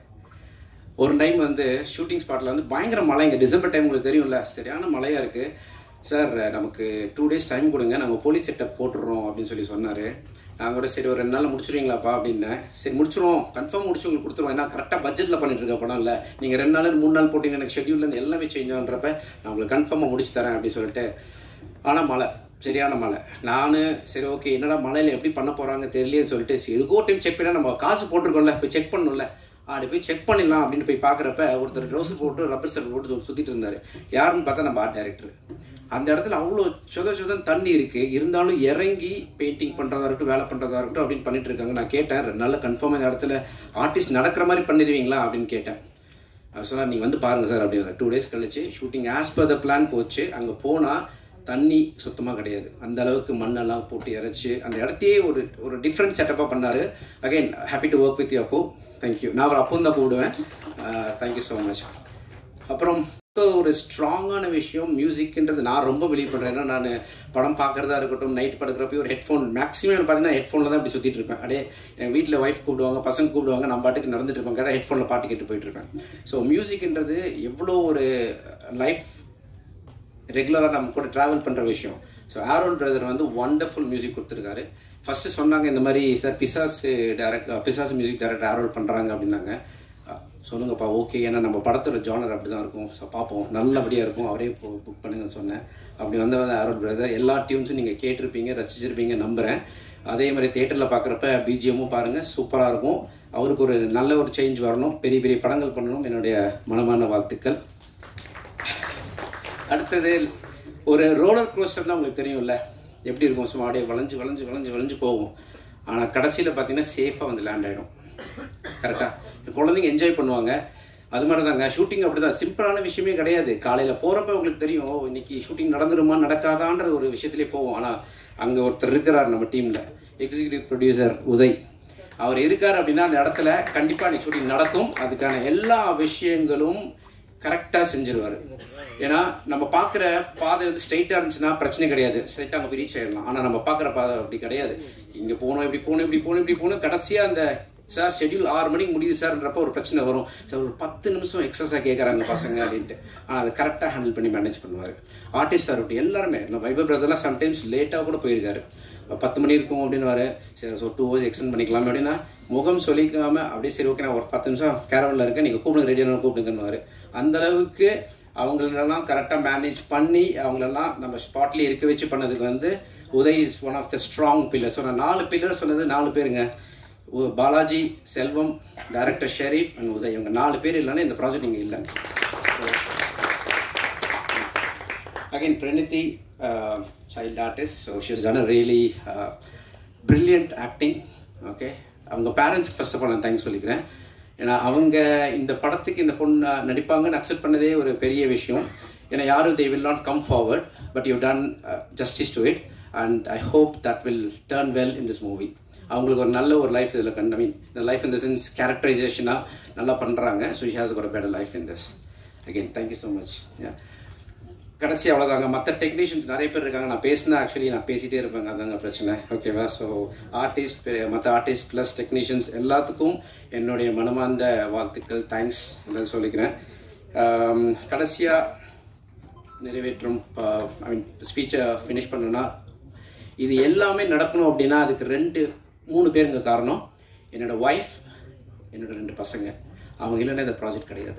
Speaker 8: ஒரு டைம் வந்து ஷூட்டிங் ஸ்பாட்டில் வந்து பயங்கர மழை இங்கே டிசம்பர் டைம் உங்களுக்கு தெரியும்ல சரியான மழையாக இருக்குது சார் நமக்கு டூ டேஸ் டைம் கொடுங்க நாங்கள் போலீஸ் செட்டப் போட்டுடுறோம் அப்படின்னு சொல்லி சொன்னார் நாங்கள் கூட சரி ஒரு ரெண்டு நாள் முடிச்சிருவீங்களாப்பா அப்படின்னேன் சரி முடிச்சிருவோம் கன்ஃபார்ம் முடிச்சு உங்களுக்கு கொடுத்துருவோம் ஏன்னா கரெக்டாக பட்ஜெட்டில் பண்ணிட்டு இருக்க படம் இல்லை நீங்கள் ரெண்டு நாள் மூணு நாள் போட்டீங்க எனக்கு ஷெட்யூல்லேருந்து எல்லாமே சேஞ்ச் ஆகுன்றப்ப நான் உங்களுக்கு கன்ஃபார்மாக முடிச்சு தரேன் அப்படின்னு சொல்லிட்டு ஆனால் மழை சரியான மழை நான் சரி ஓகே என்னடா மழையில் எப்படி பண்ண போகிறாங்க தெரியலையேன்னு சொல்லிட்டு சரி எதுக்கோ டைம் செக் பண்ணால் நம்ம காசு போட்டிருக்கோம்ல போய் செக் பண்ணணும்ல அப்படி போய் செக் பண்ணிடலாம் அப்படின்னு போய் பார்க்குறப்ப ஒருத்தர் ட்ரௌஸ் போட்டு ரப்பர் ஸ்டர் போட்டு சு- சுத்திட்டு இருந்தார் யாருன்னு பார்த்தா நம்ம ஆர்ட் டைரக்டர் அந்த இடத்துல அவ்வளோ சொத சொதன் தண்ணி இருக்குது இருந்தாலும் இறங்கி பெயிண்டிங் பண்ணுறதா இருக்கட்டும் வேலை பண்ணுறதா இருக்கட்டும் அப்படின்னு பண்ணிட்டு இருக்காங்க நான் கேட்டேன் ரெண்டு நாளில் கன்ஃபார்மாக இந்த இடத்துல ஆர்டிஸ்ட் நடக்கிற மாதிரி பண்ணிடுவீங்களா அப்படின்னு கேட்டேன் அவர் சொன்னார் நீங்கள் வந்து பாருங்கள் சார் அப்படின்னு டூ டேஸ் கழிச்சு shooting as per the plan போச்சு அங்கே போனால் தண்ணி சுத்தமாக கிடையாது அந்த அளவுக்கு மண்ணெல்லாம் போட்டு இறைச்சி அந்த இடத்தையே ஒரு ஒரு டிஃப்ரெண்ட் செட்டப்பாக பண்ணார் again happy to work with you அப்போ தேங்க்யூ நான் அவர் அப்போ தான் கூப்பிடுவேன் தேங்க்யூ ஸோ மச் அப்புறம் இப்போ ஒரு ஸ்ட்ராங்கான விஷயம் மியூசிக்ன்றது நான் ரொம்ப பிலீவ் பண்ணுறேன் ஏன்னா நான் படம் பார்க்குறதா இருக்கட்டும் நைட் படுக்கிறப்ப ஒரு ஹெட்ஃபோன் மேக்ஸிமம் பார்த்தீங்கன்னா ஹெட்ஃபோனில் தான் இப்படி சுற்றிட்டு இருப்பேன் அப்படியே என் வீட்டில் ஒய்ஃப் கூப்பிடுவாங்க பசங்க கூப்பிடுவாங்க நான் பாட்டுக்கு நடந்துட்டு இருப்பேன் கேட்டால் ஹெட்ஃபோனில் பாட்டு கேட்டு போயிட்டு இருப்பேன் ஸோ மியூசிக்ன்றது எவ்வளோ ஒரு லைஃப் ரெகுலராக நம்ம கூட ட்ராவல் பண்ணுற விஷயம் ஸோ ஆரோன் பிரதர் வந்து ஒண்டர்ஃபுல் மியூசிக் கொடுத்துருக்காரு ஃபஸ்ட்டு சொன்னாங்க இந்த மாதிரி சார் பிசாஸ் டேரக்ட் பிசாஸ் மியூசிக் டைரக்டர் ஆரோல் பண்ணுறாங்க அப்படின்னாங்க அஹ், சொல்லுங்கப்பா ஓகே ஏன்னா நம்ம படத்தோட ஜானர் அப்படி தான் இருக்கும் ஸோ பார்ப்போம் நல்லபடியாக இருக்கும் அவரே புக் பண்ணுங்கன்னு சொன்னேன் அப்படி வந்தவங்க ஆரோல் பிரதர் எல்லா டியூன்ஸும் நீங்கள் கேட்டிருப்பீங்க ரசிச்சிருப்பீங்க நம்புகிறேன் அதே மாதிரி தேட்டரில் பார்க்குறப்ப பிஜிஎம்மும் பாருங்கள் சூப்பராக இருக்கும் அவருக்கு ஒரு நல்ல ஒரு சேஞ்ச் வரணும் பெரிய பெரிய படங்கள் பண்ணணும் என்னுடைய மனமான வாழ்த்துக்கள் அடுத்தது ஒரு ரோலர் கோஸ்டர்னா உங்களுக்கு தெரியும்ல எப்படி இருக்கும் சும்மா அப்படியே வளைஞ்சு வளைஞ்சு வளைஞ்சு வளைஞ்சு போகும் ஆனால் கடைசியில் பார்த்தீங்கன்னா சேஃபாக வந்து லேண்ட் ஆகிடும் கரெக்டாக குழந்தைங்க என்ஜாய் பண்ணுவாங்க அது மாதிரி தாங்க ஷூட்டிங் அப்படி தான் சிம்பிளான விஷயமே கிடையாது காலையில் போகிறப்ப உங்களுக்கு தெரியும் ஓ, இன்னைக்கு ஷூட்டிங் நடந்துருமா நடக்காதான்ற ஒரு விஷயத்துலேயே போவோம் ஆனால் அங்கே ஒருத்தர் இருக்கிறார் நம்ம டீமில் எக்ஸிக்யூட்டிவ் ப்ரொடியூசர் உதய் அவர் இருக்கார் அப்படின்னா அந்த இடத்துல கண்டிப்பாக அன்னைக்கு ஷூட்டிங் நடக்கும் அதுக்கான எல்லா விஷயங்களும் கரெக்டாக செஞ்சிருவாரு ஏன்னா நம்ம பார்க்குற பாதை வந்து ஸ்ட்ரைட்டாக இருந்துச்சுன்னா பிரச்சனை கிடையாது ஸ்ட்ரைட்டாக அங்கே போய் ரீச் ஆயிடலாம் ஆனால் நம்ம பார்க்குற பாதை அப்படி கிடையாது இங்கே போகணும் இப்படி போகணும் இப்படி போகணும் இப்படி போகணும் கடைசியாக அந்த சார் ஷெட்யூல் ஆறு மணிக்கு முடியுது சார்ன்றப்ப ஒரு பிரச்சனை வரும் சார் ஒரு பத்து நிமிஷம் எக்ஸஸாக கேட்குறாங்க பசங்க அப்படின்ட்டு ஆனால் அதை கரெக்டாக ஹேண்டில் பண்ணி மேனேஜ் பண்ணுவார் ஆர்டிஸ்ட் சார் அப்படி எல்லாருமே இல்லை வைபவ் பிரதர்லாம் சம்டைம்ஸ் லேட்டாக கூட போயிருக்காரு பத்து மணி இருக்கும் அப்படின்னு வர சரி ஸோ டூ ஹவர்ஸ் எக்ஸ்டெண்ட் பண்ணிக்கலாம் அப்படின்னா முகம் சொல்லிக்காம அப்படியே சரி ஓகே நான் ஒரு பத்து நிமிஷம் கேரவனில் இருக்கேன் நீங்கள் கூப்பிடுங்க ரெடியான கூப்பிடுங்கன்னு அந்த அளவுக்கு அவங்களெல்லாம் கரெக்டாக மேனேஜ் பண்ணி அவங்களெல்லாம் நம்ம ஸ்பாட்லேயே இருக்க வச்சு பண்ணதுக்கு வந்து Uday is one of the strong pillar so நான் நாலு பில்லர் சொன்னது நாலு பேருங்க உ- பாலாஜி செல்வம் டைரக்டர் ஷெரீஃப் அண்ட் உதய் இவங்க நாலு பேர் இல்லைன்னா இந்த ப்ராஜெக்ட் இங்கே இல்லை again praniti uh, child artist so she's done a really uh, brilliant acting okay அவங்க பேரண்ட்ஸ்க்கு ஃபர்ஸ்ட் ஆஃப் ஆல் நான் தேங்க்ஸ் சொல்லிக்கிறேன் ஏன்னா அவங்க இந்த படத்துக்கு இந்த பொண்ணு நடிப்பாங்கன்னு அக்செப்ட் பண்ணதே ஒரு பெரிய விஷயம் ஏன்னா யாரும் they will not come forward but you done justice to it and I hope that will turn well in this movie அவங்களுக்கு ஒரு நல்ல ஒரு லைஃப் இதில் கண்டு ஐ மீன் இந்த லைஃப் இந்த சென்ஸ் கேரக்டரைசேஷனாக நல்லா பண்ணுறாங்க ஸோ ஷி ஹாஸ் ஒரு better life in this again thank you so much கடைசி அவ்வளோதாங்க மற்ற டெக்னீஷியன்ஸ் நிறைய பேர் இருக்காங்க நான் பேசினா ஆக்சுவலி நான் பேசிட்டே இருப்பேங்க அதாங்க பிரச்சனை ஓகேவா ஸோ ஆர்டிஸ்ட் மற்ற ஆர்டிஸ்ட் ப்ளஸ் டெக்னீஷியன்ஸ் எல்லாத்துக்கும் என்னுடைய மனமார்ந்த வாழ்த்துக்கள் தேங்க்ஸ் என்று சொல்லிக்கிறேன் கடைசியாக நிறைவேற்றும் ஐ மீன் ஸ்பீச்சை ஃபினிஷ் பண்ணணும்னா இது எல்லாமே நடக்கணும் அப்படின்னா அதுக்கு ரெண்டு மூணு பேருங்க காரணம் என்னோட ஒய்ஃப் என்னோட ரெண்டு பசங்க அவங்க இல்லைன்னா இந்த ப்ராஜெக்ட் கிடையாது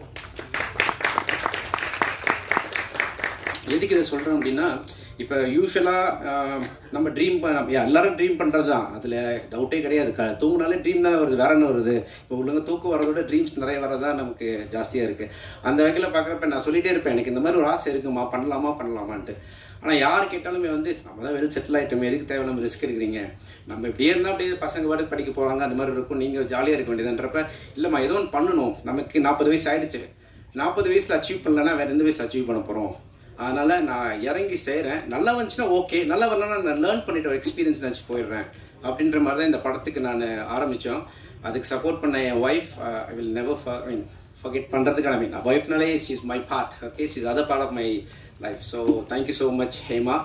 Speaker 8: எதுக்கு இதை சொல்கிறேன் அப்படின்னா இப்போ யூஸ்வலாக நம்ம ட்ரீம் பண்ண எல்லாரும் ட்ரீம் பண்ணுறது தான் அதில் டவுட்டே கிடையாது க தூங்கினாலே ட்ரீம் தான் வருது வேற என்ன வருது இப்போ உள்ளவங்க தூக்கம் வரதோட ட்ரீம்ஸ் நிறைய வரதா நமக்கு ஜாஸ்தியாக இருக்குது அந்த வகையில் பார்க்குறப்ப நான் சொல்லிகிட்டே இருப்பேன் எனக்கு இந்த மாதிரி ஒரு ஆசை இருக்குமா பண்ணலாமா பண்ணலாமான்ட்டு ஆனால் யார் கேட்டாலுமே வந்து நம்ம தான் வெல் செட்டில் ஆகிட்டோமே எதுக்கு தேவையில்லாம ரிஸ்க் எடுக்கிறீங்க நம்ம இப்படியே இருந்தால் அப்படியே பசங்க பாட்டு படிக்க போகிறாங்க அந்த மாதிரி இருக்கும் நீங்கள் ஜாலியாக இருக்க வேண்டியதுன்றப்ப இல்லைம்மா ஏதோ ஒன்று பண்ணணும் நமக்கு நாற்பது வயசு ஆயிடுச்சு நாற்பது வயசில் அச்சீவ் பண்ணலன்னா வேறு எந்த வயசில் அச்சீவ் பண்ண போகிறோம் அதனால் நான் இறங்கி செய்கிறேன் நல்லா வந்துச்சுன்னா ஓகே நல்லா வரலன்னா நான் லேர்ன் பண்ணிட்டு ஒரு எக்ஸ்பீரியன்ஸ் நினச்சி போயிடுறேன் அப்படின்ற மாதிரி தான் இந்த படத்துக்கு நான் ஆரம்பித்தோம் அதுக்கு சப்போர்ட் பண்ண என் wife I will never I mean forget பண்ணுறதுக்கான மீன் ஒய்ஃப்னாலே she is my part okay she is other part of my life so thank you so much Hema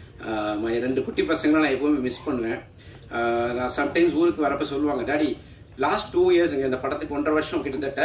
Speaker 8: my ரெண்டு குட்டி பசங்களை நான் எப்போவுமே மிஸ் பண்ணுவேன் Uh, நான் சம்டைம்ஸ் ஊருக்கு வரப்போ சொல்லுவாங்க டாடி லாஸ்ட் டூ இயர்ஸுங்க இந்த படத்துக்கு ஒன்றரை வருஷம் கிட்டத்தட்ட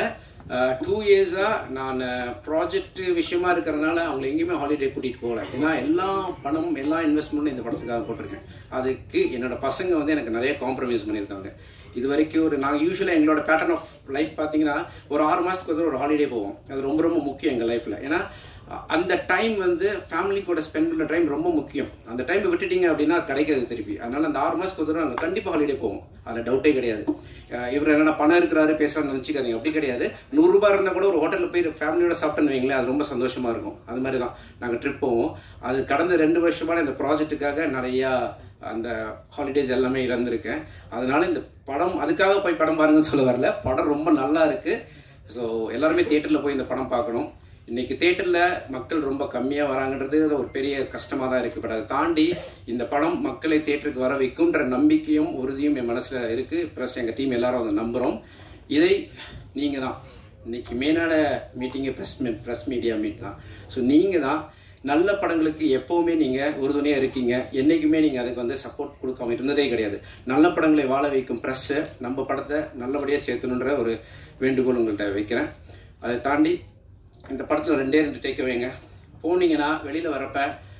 Speaker 8: டூ இயர்ஸாக நான் ப்ராஜெக்ட் விஷயமா இருக்கிறனால அவங்களை எங்கேயுமே ஹாலிடே கூட்டிகிட்டு போகல ஏன்னா எல்லா பணம் எல்லா இன்வெஸ்ட்மெண்ட்டும் இந்த படத்துக்காக போட்டிருக்கேன் அதுக்கு என்னோட பசங்க வந்து எனக்கு நிறைய காம்ப்ரமைஸ் பண்ணியிருக்காங்க இது வரைக்கும் ஒரு நாங்கள் யூஸ்வலாக எங்களோட பேட்டர்ன் ஆஃப் லைஃப் பார்த்தீங்கன்னா ஒரு ஆறு மாதத்துக்கு வந்து ஒரு ஹாலிடே போவோம் அது ரொம்ப ரொம்ப முக்கியம் எங்கள் லைஃப்பில் ஏன்னா அ- அந்த டைம் வந்து ஃபேமிலி கூட ஸ்பெண்ட் பண்ணுற டைம் ரொம்ப முக்கியம் அந்த டைம் விட்டுட்டீங்க அப்படின்னா அது கிடைக்காது திருப்பி அதனால அந்த ஆறு மாதத்துக்கு ஒரு தடவை நாங்கள் கண்டிப்பாக ஹாலிடே போவோம் அதில் டவுட்டே கிடையாது அஹ் இவர் என்னென்ன பணம் இருக்கிறாரு பேசுறான்னு நினச்சிக்காதீங்க அப்படி கிடையாது நூறுரூபா இருந்தால் கூட ஒரு ஹோட்டலில் போய் ஃபேமிலியோட சாப்பிட்டேன்னு வைங்களேன் அது ரொம்ப சந்தோஷமாக இருக்கும் அது மாதிரி தான் நாங்கள் ட்ரிப் போவோம் அது கடந்த ரெண்டு வருஷமான இந்த ப்ராஜெக்ட்டுக்காக நிறையா அந்த ஹாலிடேஸ் எல்லாமே இழந்திருக்கேன் அதனால இந்த படம் அதுக்காக போய் படம் பாருங்கன்னு சொல்ல வரல படம் ரொம்ப நல்லா இருக்கு ஸோ எல்லாருமே தியேட்டரில் போய் இந்த படம் பார்க்கணும் இன்னைக்கு தேட்டரில் மக்கள் ரொம்ப கம்மியாக வராங்கன்றது ஒரு பெரிய கஷ்டமாக தான் இருக்குது பட் அதை தாண்டி இந்த படம் மக்களை தேட்டருக்கு வர வைக்கும்ன்ற நம்பிக்கையும் உறுதியும் என் மனசில் இருக்குது ப்ளஸ் எங்கள் டீம் எல்லாரும் அதை நம்புகிறோம் இதை நீங்கள் தான் இன்னைக்கு மெயினான மீட்டிங்கே ப்ரெஸ் ப்ரெஸ் மீடியா மீட் தான் ஸோ நீங்கள் தான் நல்ல படங்களுக்கு எப்போவுமே நீங்கள் உறுதுணையாக இருக்கீங்க என்றைக்குமே நீங்கள் அதுக்கு வந்து சப்போர்ட் கொடுக்காம இருந்ததே கிடையாது நல்ல படங்களை வாழ வைக்கும் ப்ரெஸ்ஸு நம்ம படத்தை நல்லபடியாக சேர்த்தணுன்ற ஒரு வேண்டுகோள் உங்கள்கிட்ட வைக்கிறேன் அதை தாண்டி இந்த படத்தில் ரெண்டே ரெண்டு டேக் வைங்க போனீங்கன்னா வெளியில் வரப்ப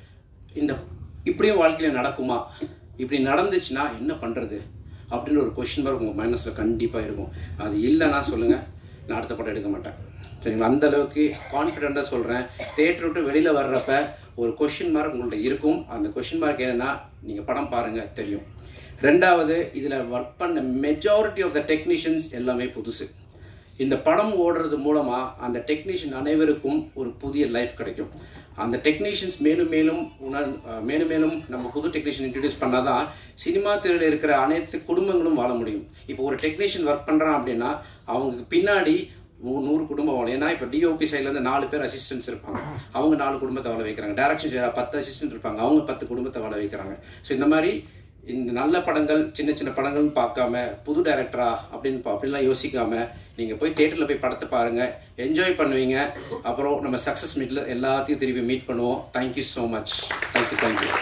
Speaker 8: இந்த இப்படியும் வாழ்க்கையில் நடக்குமா இப்படி நடந்துச்சுன்னா என்ன பண்ணுறது அப்படின்ற ஒரு கொஷின் மார்க் உங்கள் மைனஸில் கண்டிப்பாக இருக்கும் அது இல்லைன்னா சொல்லுங்கள் நான் அடுத்த படம் எடுக்க மாட்டேன் சரிங்களா அந்த அளவுக்கு கான்ஃபிடென்ட்டாக சொல்கிறேன் தேட்டர் விட்டு வெளியில் வர்றப்ப ஒரு கொஷின் மார்க் உங்கள்ட்ட இருக்கும் அந்த கொஷின் மார்க் என்னன்னா நீங்கள் படம் பாருங்கள் தெரியும் ரெண்டாவது இதில் ஒர்க் பண்ண மெஜாரிட்டி ஆஃப் த டெக்னீஷியன்ஸ் எல்லாமே புதுசு இந்த படம் ஓடுறது மூலமா அந்த டெக்னீஷியன் அனைவருக்கும் ஒரு புதிய லைஃப் கிடைக்கும் அந்த டெக்னீஷியன்ஸ் மேலும் மேலும் உணர் அஹ் மேலும் மேலும் நம்ம புது டெக்னீஷியன் இன்ட்ரடியூஸ் பண்ணாதான் சினிமா துறையில் இருக்கிற அனைத்து குடும்பங்களும் வாழ முடியும் இப்போ ஒரு டெக்னீஷியன் ஒர்க் பண்றான் அப்படின்னா அவங்களுக்கு பின்னாடி நூ- நூறு குடும்பம் வாழும் ஏன்னா இப்போ டிஓபி சைட்லேருந்து நாலு பேர் அசிஸ்டன்ஸ் இருப்பாங்க அவங்க நாலு குடும்பத்தை வாழ வைக்கிறாங்க டேரக்ஷன் சைடில் பத்து அசிஸ்டன்ட் இருப்பாங்க அவங்க பத்து குடும்பத்தை வாழ வைக்கிறாங்க ஸோ இந்த மாதிரி இந்த நல்ல படங்கள் சின்ன சின்ன படங்கள்னு பார்க்காம புது டைரக்டரா அப்படின்னு பா- அப்படிலாம் யோசிக்காம நீங்க போய் தியேட்டர்ல போய் படத்தை பாருங்க என்ஜாய் பண்ணுவீங்க அப்புறம் நம்ம சக்சஸ் மீட்ல எல்லாத்தையும் திருப்பி மீட் பண்ணுவோம் thank you so much thank you thank you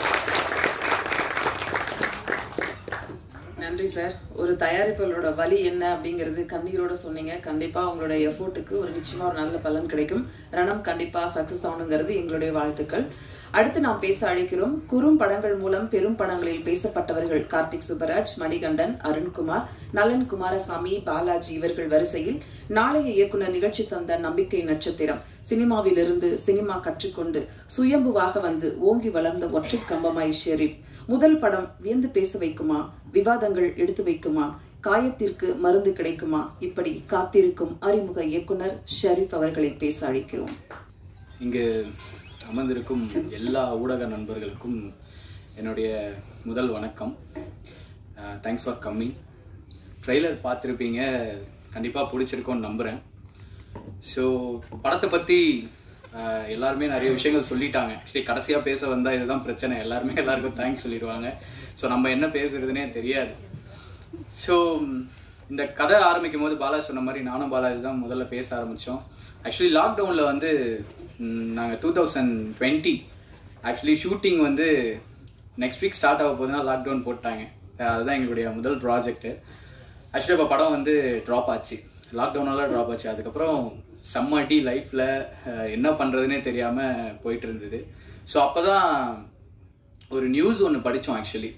Speaker 1: நன்றி சார் ஒரு தயாரிப்பாளரோட வலி என்ன அப்படிங்கிறது கண்ணீரோட சொன்னீங்க கண்டிப்பா உங்களோட எஃபோர்ட்டுக்கு ஒரு நிச்சயமா ஒரு நல்ல பலன் கிடைக்கும் ரணம் கண்டிப்பா சக்சஸ் ஆகணுங்கிறது எங்களுடைய வாழ்த்துக்கள் அடுத்து நாம் பேச அழைக்கிறோம் குறும் படங்கள் மூலம் பெரும் படங்களில் பேசப்பட்டவர்கள் கார்த்திக் சுப்பராஜ் மணிகண்டன் அருண்குமார் நலன் குமாரசாமி பாலாஜி இவர்கள் வரிசையில் நாளைய இயக்குனர் நிகழ்ச்சி தந்த நம்பிக்கை நட்சத்திரம் சினிமாவிலிருந்து சினிமா கற்றுக்கொண்டு சுயம்புவாக வந்து ஓங்கி வளர்ந்த ஒற்றை கம்பமாய் ஷெரீப் முதல் படம் வியந்து பேச வைக்குமா விவாதங்கள் எடுத்து வைக்குமா காயத்திற்கு மருந்து கிடைக்குமா இப்படி காத்திருக்கும் அறிமுக இயக்குனர் ஷெரீப் அவர்களை பேச அழைக்கிறோம்
Speaker 9: இங்கு அமர்ந்திருக்கும் எல்லா ஊடக நண்பர்களுக்கும் என்னுடைய முதல் வணக்கம் தேங்க்ஸ் ஃபார் கம்மிங் ட்ரெய்லர் பார்த்துருப்பீங்க கண்டிப்பாக பிடிச்சிருக்கோன்னு நம்புகிறேன் ஸோ படத்தை பற்றி எல்லாருமே நிறைய விஷயங்கள் சொல்லிட்டாங்க ஆக்சுவலி கடைசியாக பேச வந்தால் இதுதான் பிரச்சனை எல்லாருமே எல்லாருக்கும் தேங்க்ஸ் சொல்லிடுவாங்க ஸோ நம்ம என்ன பேசுறதுனே தெரியாது ஸோ இந்த கதை ஆரம்பிக்கும் போது பாலாஜி சொன்ன மாதிரி நானும் பாலாஜி தான் முதல்ல பேச ஆரம்பித்தோம் ஆக்சுவலி லாக்டவுனில் வந்து நாங்கள் two thousand twenty actually shooting வந்து நெக்ஸ்ட் வீக் ஸ்டார்ட் ஆக போதுன்னா லாக்டவுன் போட்டாங்க அஹ் அதுதான் எங்களுடைய முதல் ப்ராஜெக்ட்டு ஆக்சுவலி இப்போ படம் வந்து ட்ராப் ஆச்சு லாக்டவுனால ட்ராப் ஆச்சு அதுக்கப்புறம் செம்ம அடி லைஃப்பில் என்ன பண்ணுறதுனே தெரியாமல் போயிட்டு இருந்தது ஸோ அப்போ தான் ஒரு நியூஸ் ஒன்று படித்தோம் ஆக்சுவலி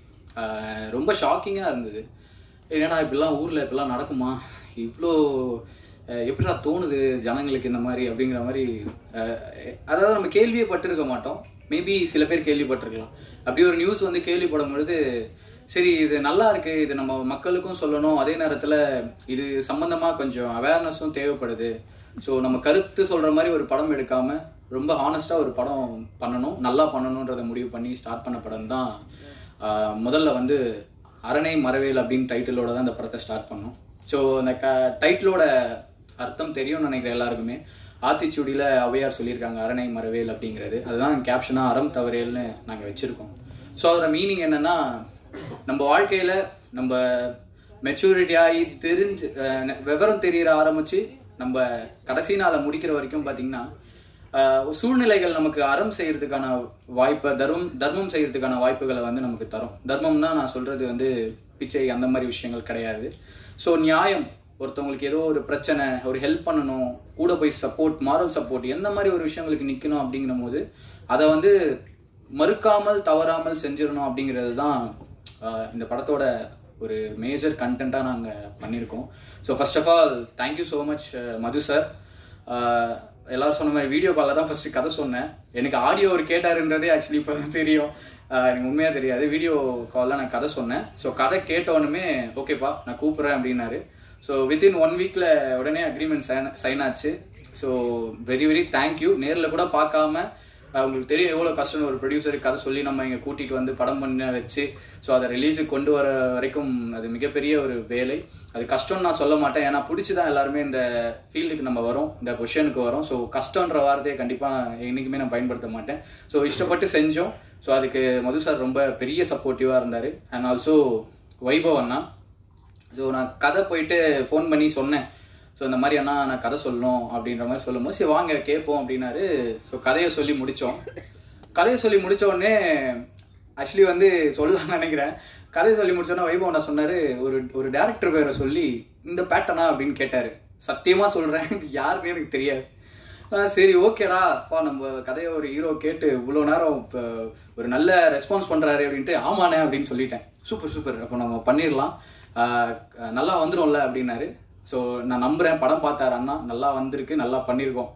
Speaker 9: ரொம்ப ஷாக்கிங்காக இருந்தது என்னடா இப்படிலாம் ஊரில் இப்படிலாம் நடக்குமா இவ்வளோ அஹ், எப்படிடா தோணுது ஜனங்களுக்கு இந்த மாதிரி அப்படிங்கிற மாதிரி அஹ், அதாவது நம்ம கேள்வியே பட்டிருக்க மாட்டோம் மேபி சில பேர் கேள்விப்பட்டிருக்கலாம் அப்படி ஒரு நியூஸ் வந்து கேள்விப்படும் பொழுது சரி இது நல்லா இருக்கு இது நம்ம மக்களுக்கும் சொல்லணும் அதே நேரத்தில் இது சம்பந்தமாக கொஞ்சம் அவேர்னஸும் தேவைப்படுது ஸோ நம்ம கருத்து சொல்கிற மாதிரி ஒரு படம் எடுக்காம ரொம்ப ஹானஸ்ட்டாக ஒரு படம் பண்ணணும் நல்லா பண்ணணுன்றதை முடிவு பண்ணி ஸ்டார்ட் பண்ண படம் தான் ஆஹ், முதல்ல வந்து அரணை மரவேல் அப்படின்னு டைட்டிலோட தான் இந்த படத்தை ஸ்டார்ட் பண்ணோம் ஸோ அந்த க டைட்டிலோட அர்த்தம் தெரியும்னு நினைக்கிறேன் எல்லாருக்குமே ஆத்திச்சூடியில் அவையார் சொல்லியிருக்காங்க அரணை மரவேல் அப்படிங்கிறது அதுதான் கேப்ஷனாக அறம் தவறேல்னு நாங்கள் வச்சுருக்கோம் ஸோ அதோட மீனிங் என்னன்னா நம்ம வாழ்க்கையில் நம்ம மெச்சூரிட்டி ஆகி தெரிஞ்சு அஹ், விவரம் தெரியற ஆரம்பிச்சு நம்ம கடைசி நாளை முடிக்கிற வரைக்கும் பார்த்தீங்கன்னா ஆஹ், சூழ்நிலைகள் நமக்கு அறம் செய்யறதுக்கான வாய்ப்பை தர்மம் தர்மம் செய்யறதுக்கான வாய்ப்புகளை வந்து நமக்கு தரும் தர்மம்னா நான் சொல்றது வந்து பிச்சை அந்த மாதிரி விஷயங்கள் கிடையாது ஸோ நியாயம் ஒருத்தவங்களுக்கு ஏதோ ஒரு பிரச்சனை ஒரு ஹெல்ப் பண்ணணும் கூட போய் சப்போர்ட் மாரல் சப்போர்ட் எந்த மாதிரி ஒரு விஷயங்களுக்கு நிற்கணும் அப்படிங்கிற போது அதை வந்து மறுக்காமல் தவறாமல் செஞ்சிடணும் அப்படிங்கிறது தான் ஆஹ், இந்த படத்தோட ஒரு மேஜர் கண்டென்ட்டாக நாங்கள் பண்ணியிருக்கோம் so first of all thank you so much Madhu sir எல்லாரும் சொன்ன மாதிரி வீடியோ காலில் தான் ஃபர்ஸ்ட் கதை சொன்னேன் எனக்கு ஆடியோ அவர் கேட்டாருன்றதே ஆக்சுவலி இப்போ தான் தெரியும் ஆஹ் எனக்கு உண்மையாக தெரியாது வீடியோ காலில் நான் கதை சொன்னேன் ஸோ கதை கேட்டவொன்னுமே ஓகேப்பா நான் கூப்பிட்றேன் அப்படின்னாரு ஸோ வித்தின் ஒன் வீக்கில் உடனே அக்ரிமெண்ட் சைன் சைன் ஆச்சு ஸோ வெரி வெரி தேங்க்யூ நேரில் கூட பார்க்காம ஆஹ் உங்களுக்கு தெரியும் எவ்வளோ கஷ்டம் ஒரு ப்ரொடியூசருக்கு கதை சொல்லி நம்ம இங்கே கூட்டிகிட்டு வந்து படம் பண்ண வச்சு ஸோ அதை ரிலீஸுக்கு கொண்டு வர வரைக்கும் அது மிகப்பெரிய ஒரு வேலை அது கஷ்டம்னு நான் சொல்ல மாட்டேன் ஏன்னா பிடிச்சி தான் எல்லாருமே இந்த ஃபீல்டுக்கு நம்ம வரோம் இந்த பொசிஷனுக்கு வரோம் ஸோ கஷ்டன்ற வார்த்தையை கண்டிப்பாக நான் என்றைக்குமே நான் பயன்படுத்த மாட்டேன் ஸோ இஷ்டப்பட்டு செஞ்சோம் ஸோ அதுக்கு மது சார் ரொம்ப பெரிய சப்போர்ட்டிவாக இருந்தார் அண்ட் ஆல்சோ வைபவ் அண்ணா ஸோ நான் கதை போயிட்டு ஃபோன் பண்ணி சொன்னேன் ஸோ இந்த மாதிரி அண்ணா நான் கதை சொல்லணும் அப்படின்ற மாதிரி சொல்லும்போது சரி வாங்க கேட்போம் அப்படின்னாரு ஸோ கதையை சொல்லி முடித்தோம் கதையை சொல்லி முடிச்ச உடனே ஆக்சுவலி வந்து சொல்லலாம்னு நினைக்கிறேன் கதையை சொல்லி முடிச்சோன்னா வைபவ் நான் சொன்னார் ஒரு ஒரு டேரக்டர் பேரை சொல்லி இந்த பேட்டனா அப்படின்னு கேட்டார் சத்தியமாக சொல்கிறேன் யாருமே எனக்கு தெரியாது ஆ, சரி ஓகேடா அப்பா நம்ம கதையை ஒரு ஹீரோ கேட்டு இவ்வளோ நேரம் இப்போ ஒரு நல்ல ரெஸ்பான்ஸ் பண்ணுறாரு அப்படின்ட்டு ஆமாண்ணே அப்படின்னு சொல்லிட்டேன் சூப்பர் சூப்பர் அப்போ நம்ம பண்ணிடலாம் ஆ, நல்லா வந்துரும்ல அப்படின்னாரு ஸோ நான் நம்புகிறேன் படம் பார்த்தாரு அண்ணா நல்லா வந்திருக்கு நல்லா பண்ணியிருக்கோம்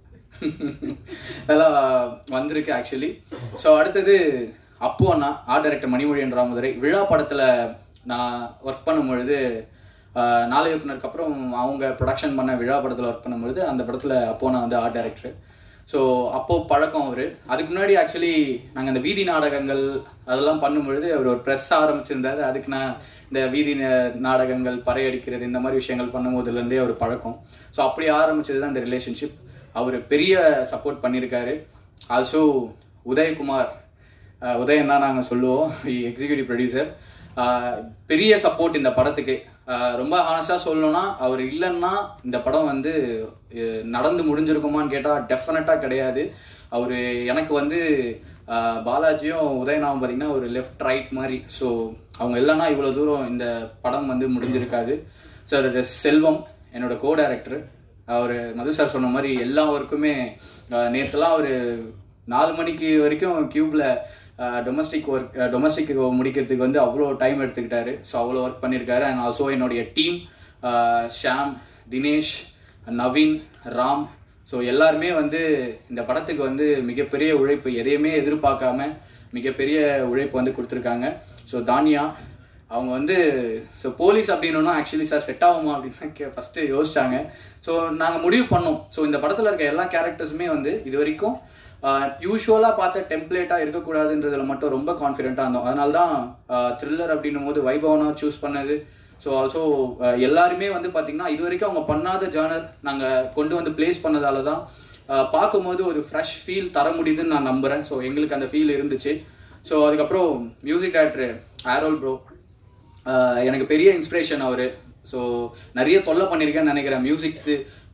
Speaker 9: நல்லா வந்திருக்கு ஆக்சுவலி ஸோ அடுத்தது அப்பு அண்ணா ஆர்ட் டைரக்டர் மணிமொழியன் ராமதுரை விழா படத்தில் நான் ஒர்க் பண்ணும் பொழுது ஆஹ், நாளை இயக்குனருக்கு அப்புறம் அவங்க ப்ரொடக்ஷன் பண்ண விழா படத்தில் ஒர்க் பண்ணும்பொழுது அந்த படத்தில் அப்போ நான் வந்து ஆர்ட் டைரக்டர் ஸோ அப்போ பழக்கம் அவர் அதுக்கு முன்னாடி ஆக்சுவலி நாங்கள் அந்த வீதி நாடகங்கள் அதெல்லாம் பண்ணும்பொழுது அவர் ஒரு ப்ரெஸ் ஆரம்பிச்சிருந்தாரு அதுக்கு நான் இந்த வீதி நா- நாடகங்கள் பறையடிக்கிறது இந்த மாதிரி விஷயங்கள் பண்ணும்போதுலேருந்தே அவர் பழக்கம் ஸோ அப்படி ஆரம்பிச்சது தான் இந்த ரிலேஷன்ஷிப் அவர் பெரிய சப்போர்ட் பண்ணியிருக்காரு ஆல்சோ உதயகுமார் ஆஹ் உதயன் தான் நாங்கள் சொல்லுவோம் எக்ஸிக்யூட்டிவ் ப்ரொடியூசர் பெரிய சப்போர்ட் இந்த படத்துக்கு ஆஹ் ரொம்ப ஹானஸ்டாக சொல்லணும்னா அவர் இல்லைன்னா இந்த படம் வந்து அஹ் நடந்து முடிஞ்சிருக்குமான்னு கேட்டால் டெஃபினட்டாக கிடையாது அவர் எனக்கு வந்து ஆஹ் பாலாஜியும் உதயனாவும் பார்த்தீங்கன்னா ஒரு லெஃப்ட் ரைட் மாதிரி ஸோ அவங்க இல்லைன்னா இவ்வளோ தூரம் இந்த படம் வந்து முடிஞ்சிருக்காது சார் செல்வம் என்னோட கோ டைரக்டர் அவர் மது சார் சொன்ன மாதிரி எல்லா ஒர்க்குமே நேற்றுலாம் அவர் நாலு மணிக்கு வரைக்கும் கியூப்ல டொமஸ்டிக் ஒர்க் டொமஸ்டிக் முடிக்கிறதுக்கு வந்து அவ்வளோ டைம் எடுத்துக்கிட்டாரு ஸோ அவ்வளோ ஒர்க் பண்ணியிருக்காரு அண்ட் ஆல்சோ என்னுடைய டீம் ஷாம் தினேஷ் நவீன் ராம் ஸோ எல்லாருமே வந்து இந்த படத்துக்கு வந்து மிகப்பெரிய உழைப்பு எதையுமே எதிர்பார்க்காம மிகப்பெரிய உழைப்பு வந்து கொடுத்துருக்காங்க ஸோ தானியா அவங்க வந்து ஸோ போலீஸ் அப்படின்னா ஆக்சுவலி சார் செட் ஆகுமா அப்படின்னு கே ஃபஸ்ட்டு யோசிச்சாங்க ஸோ நாங்கள் முடிவு பண்ணோம் ஸோ இந்த படத்தில் இருக்க எல்லா கேரக்டர்ஸுமே வந்து இது வரைக்கும் யூஸ்வலாக பார்த்த டெம்ப்ளேட்டாக இருக்கக்கூடாதுன்றதுல மட்டும் ரொம்ப கான்ஃபிடென்ட்டாக இருந்தோம் அதனால தான் த்ரில்லர் அப்படின்னும் போது வைபவனா சூஸ் பண்ணது ஸோ ஆல்சோ எல்லாருமே வந்து பார்த்தீங்கன்னா இது வரைக்கும் அவங்க பண்ணாத ஜானர் நாங்கள் கொண்டு வந்து பிளேஸ் பண்ணதால தான் அஹ், பார்க்கும்போது ஒரு ஃப்ரெஷ் ஃபீல் தர முடியுதுன்னு நான் நம்புகிறேன் ஸோ எங்களுக்கு அந்த ஃபீல் இருந்துச்சு ஸோ அதுக்கப்புறம் மியூசிக் டைரக்டர் ஆரோல் ப்ரோ எனக்கு பெரிய இன்ஸ்பிரேஷன் அவர் ஸோ நிறைய தொல்லை பண்ணியிருக்கேன்னு நினைக்கிறேன் மியூசிக்கு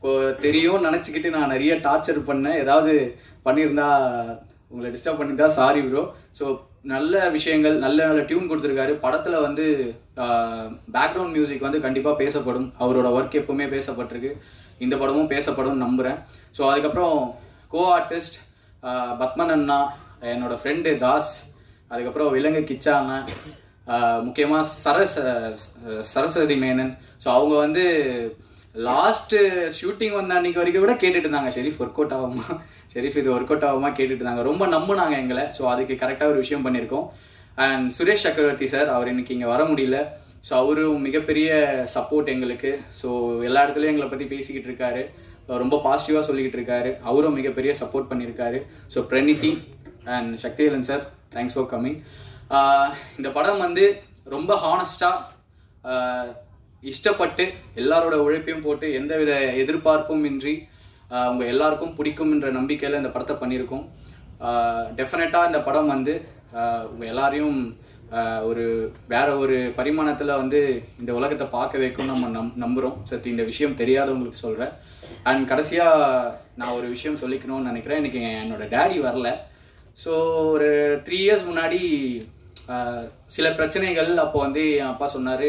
Speaker 9: இப்போ தெரியும் நினச்சிக்கிட்டு நான் நிறைய டார்ச்சர் பண்ணேன் ஏதாவது பண்ணியிருந்தா உங்களை டிஸ்டர்ப் பண்ணியிருந்தா சாரி ப்ரோ ஸோ நல்ல விஷயங்கள் நல்ல நல்ல டியூன் கொடுத்துருக்காரு படத்தில் வந்து பேக்ரவுண்ட் மியூசிக் வந்து கண்டிப்பாக பேசப்படும் அவரோட ஒர்க் எப்பவுமே பேசப்பட்டிருக்கு இந்த படமும் பேசப்படும் நம்புகிறேன் ஸோ அதுக்கப்புறம் கோ ஆர்டிஸ்ட் பத்மன் அண்ணா என்னோட ஃப்ரெண்டு தாஸ் அதுக்கப்புறம் விலங்கு கிச்சா அண்ணன் முக்கியமாக சரஸ் அஹ் சரஸ்வதி மேனன் ஸோ அவங்க வந்து லாஸ்ட்டு ஷூட்டிங் வந்த அன்னைக்கு வரைக்கும் கூட கேட்டுட்டு இருந்தாங்க ஷெரீஃப் ஒர்க் அவுட் ஆகுமா ஷெரீஃப் இது ஒர்க் அவுட் ஆகுமா கேட்டுட்டு இருந்தாங்க ரொம்ப நம்புனாங்க எங்களை ஸோ அதுக்கு கரெக்டாக ஒரு விஷயம் பண்ணியிருக்கோம் அண்ட் சுரேஷ் சக்கரவர்த்தி சார் அவர் இன்னைக்கு இங்கே வர முடியல ஸோ அவரும் மிகப்பெரிய சப்போர்ட் எங்களுக்கு ஸோ எல்லா இடத்துலையும் எங்களை பற்றி பேசிக்கிட்டு இருக்காரு ரொம்ப பாசிட்டிவாக சொல்லிக்கிட்டு இருக்காரு அவரும் மிகப்பெரிய சப்போர்ட் பண்ணியிருக்காரு so Praniti and Sakthivelan sir thanks for coming இந்த படம் வந்து ரொம்ப ஹானஸ்டாக இஷ்டப்பட்டு எல்லாரோட உழைப்பையும் போட்டு எந்தவித எதிர்பார்ப்பும் இன்றி ஆஹ் உங்க எல்லாருக்கும் பிடிக்கும் என்ற நம்பிக்கையில் இந்த படத்தை பண்ணியிருக்கோம் டெஃபினட்டாக இந்த படம் வந்து ஆஹ் உங்க எல்லாரையும் ஆஹ் ஒரு வேற ஒரு பரிமாணத்தில் வந்து இந்த உலகத்தை பார்க்க வைக்கும் நம்ம நம் நம்புகிறோம் சரி இந்த விஷயம் தெரியாதவங்களுக்கு சொல்கிறேன் அண்ட் கடைசியாக நான் ஒரு விஷயம் சொல்லிக்கணும்னு நினைக்கிறேன் இன்னைக்கு என்னோட டேடி வரல ஸோ ஒரு த்ரீ இயர்ஸ் முன்னாடி ஆஹ் சில பிரச்சனைகள் அப்போ வந்து என் அப்பா சொன்னார்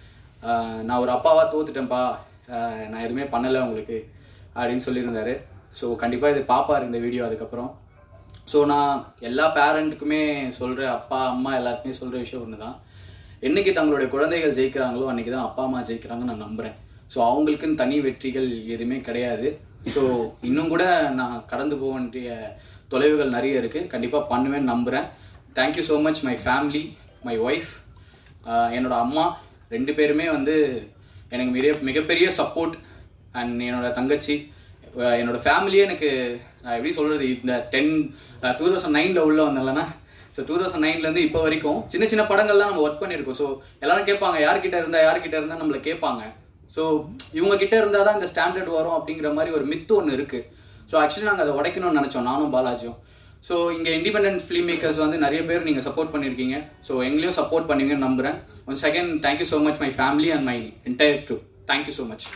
Speaker 9: நான் ஒரு அப்பாவாக தோத்துட்டேன்ப்பா ஆஹ் நான் எதுவுமே பண்ணலை உங்களுக்கு அப்படின்னு சொல்லியிருந்தாரு ஸோ கண்டிப்பாக இது பாப்பார் இந்த வீடியோ அதுக்கப்புறம் ஸோ நான் எல்லா பேரண்ட்டுக்குமே சொல்கிற அப்பா அம்மா எல்லாருக்குமே சொல்கிற விஷயம் ஒன்று தான் என்னைக்கு தங்களுடைய குழந்தைகள் ஜெயிக்கிறாங்களோ அன்றைக்கி தான் அப்பா அம்மா ஜெயிக்கிறாங்கன்னு நான் நம்புகிறேன் ஸோ அவங்களுக்குன்னு தனி வெற்றிகள் எதுவுமே கிடையாது ஸோ இன்னும் கூட நான் கடந்து போக வேண்டிய தொலைவுகள் நிறைய இருக்குது கண்டிப்பாக பண்ணுவேன்னு நம்புகிறேன் thank you so much my family my wife என்னோட அம்மா ரெண்டு பேருமே வந்து எனக்கு மிக மிகப்பெரிய சப்போர்ட் அண்ட் என்னோட தங்கச்சி அஹ் என்னோட ஃபேமிலியே எனக்கு நான் எப்படி சொல்கிறது இந்த டென் டூ தௌசண்ட் நைனில் உள்ள வந்தேன்லண்ணா ஸோ டூ தௌசண்ட் நைன்லேருந்து இப்போ வரைக்கும் சின்ன சின்ன படங்கள்லாம் நம்ம ஒர்க் பண்ணியிருக்கோம் ஸோ எல்லாரும் கேட்பாங்க யார்கிட்ட இருந்தா யார்கிட்ட இருந்தா நம்மளை கேட்பாங்க ஸோ இவங்க கிட்ட இருந்தால் தான் இந்த ஸ்டாண்டர்ட் வரும் அப்படிங்கிற மாதிரி ஒரு மித்து ஒன்று இருக்குது ஸோ ஆக்சுவலி நாங்கள் அதை உடைக்கணும்னு நினச்சோம் நானும் பாலாஜியும் ஸோ இங்கே இண்டிபெண்டன்ட் ஃபிலிம் மேக்கர்ஸ் வந்து நிறைய பேர் நீங்கள் சப்போர்ட் பண்ணியிருக்கீங்க ஸோ எங்களையும் சப்போர்ட் பண்ணுவீங்கன்னு நம்புகிறேன் one second thank you so much my family and my entire crew thank you so much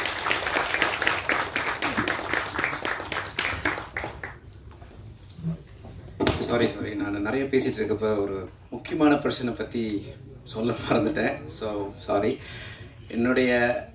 Speaker 8: sorry sorry நான் நிறைய பேசிட்டு இருக்கப்ப ஒரு முக்கியமான பிரச்சனை பற்றி சொல்ல மறந்துட்டேன் ஸோ சாரி என்னுடைய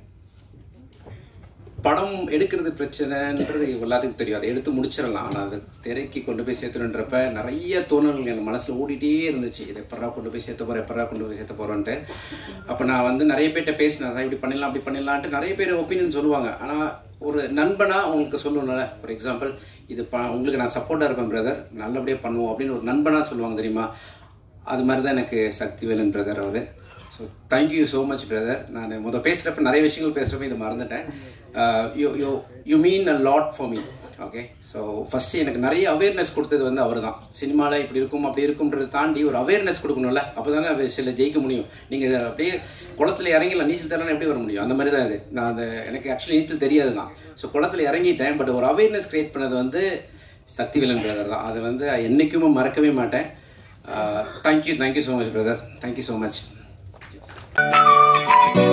Speaker 8: படம் எடுக்கிறது பிரச்சனைன்றது எல்லாத்துக்கும் தெரியும் அதை எடுத்து முடிச்சிடலாம் ஆனால் அது திரைக்கு கொண்டு போய் சேர்த்துணுன்றப்ப நிறைய தோணல்கள் என் மனசில் ஓடிட்டே இருந்துச்சு இதை எப்படா கொண்டு போய் சேர்த்த போகிறேன் எப்படா கொண்டு போய் சேர்த்த போகிறேன்ட்டு அப்போ நான் வந்து நிறைய பேர்கிட்ட பேசினேன் சார் இப்படி பண்ணிடலாம் அப்படி பண்ணிடலான்ட்டு நிறைய பேர் ஒப்பீனியன் சொல்லுவாங்க ஆனால் ஒரு நண்பனா உங்களுக்கு சொல்லணும்ல ஒரு எக்ஸாம்பிள் இது ப உங்களுக்கு நான் சப்போர்ட்டாக இருப்பேன் பிரதர் நல்லபடியாக பண்ணுவோம் அப்படின்னு ஒரு நண்பனா சொல்லுவாங்க தெரியுமா அது மாதிரி தான் எனக்கு சக்திவேலன் பிரதர் அவர் so thank you so much brother நான் முத பேசுகிறப்ப நிறைய விஷயங்கள் பேசுகிறப்ப இதை மறந்துட்டேன் you you you mean a lot for me okay so first எனக்கு நிறைய அவேர்னஸ் கொடுத்தது வந்து அவர் தான் சினிமாவில் இப்படி இருக்கும் அப்படி இருக்கும்ன்றதை தாண்டி ஒரு அவேர்னஸ் கொடுக்கணும்ல அப்போ தானே சில ஜெயிக்க முடியும் நீங்கள் அப்படியே குளத்துல இறங்கிடலாம் நீச்சல் தரலாம் எப்படி வர முடியும் அந்த மாதிரி தான் இது நான் அந்த எனக்கு ஆக்சுவலி நீச்சல் தெரியாது தான் ஸோ குளத்துல இறங்கிட்டேன் பட் ஒரு அவேர்னஸ் கிரியேட் பண்ணது வந்து சக்திவேலன் பிரதர் தான் அதை வந்து என்றைக்குமே மறக்கவே மாட்டேன் thank you thank you so much brother thank you so much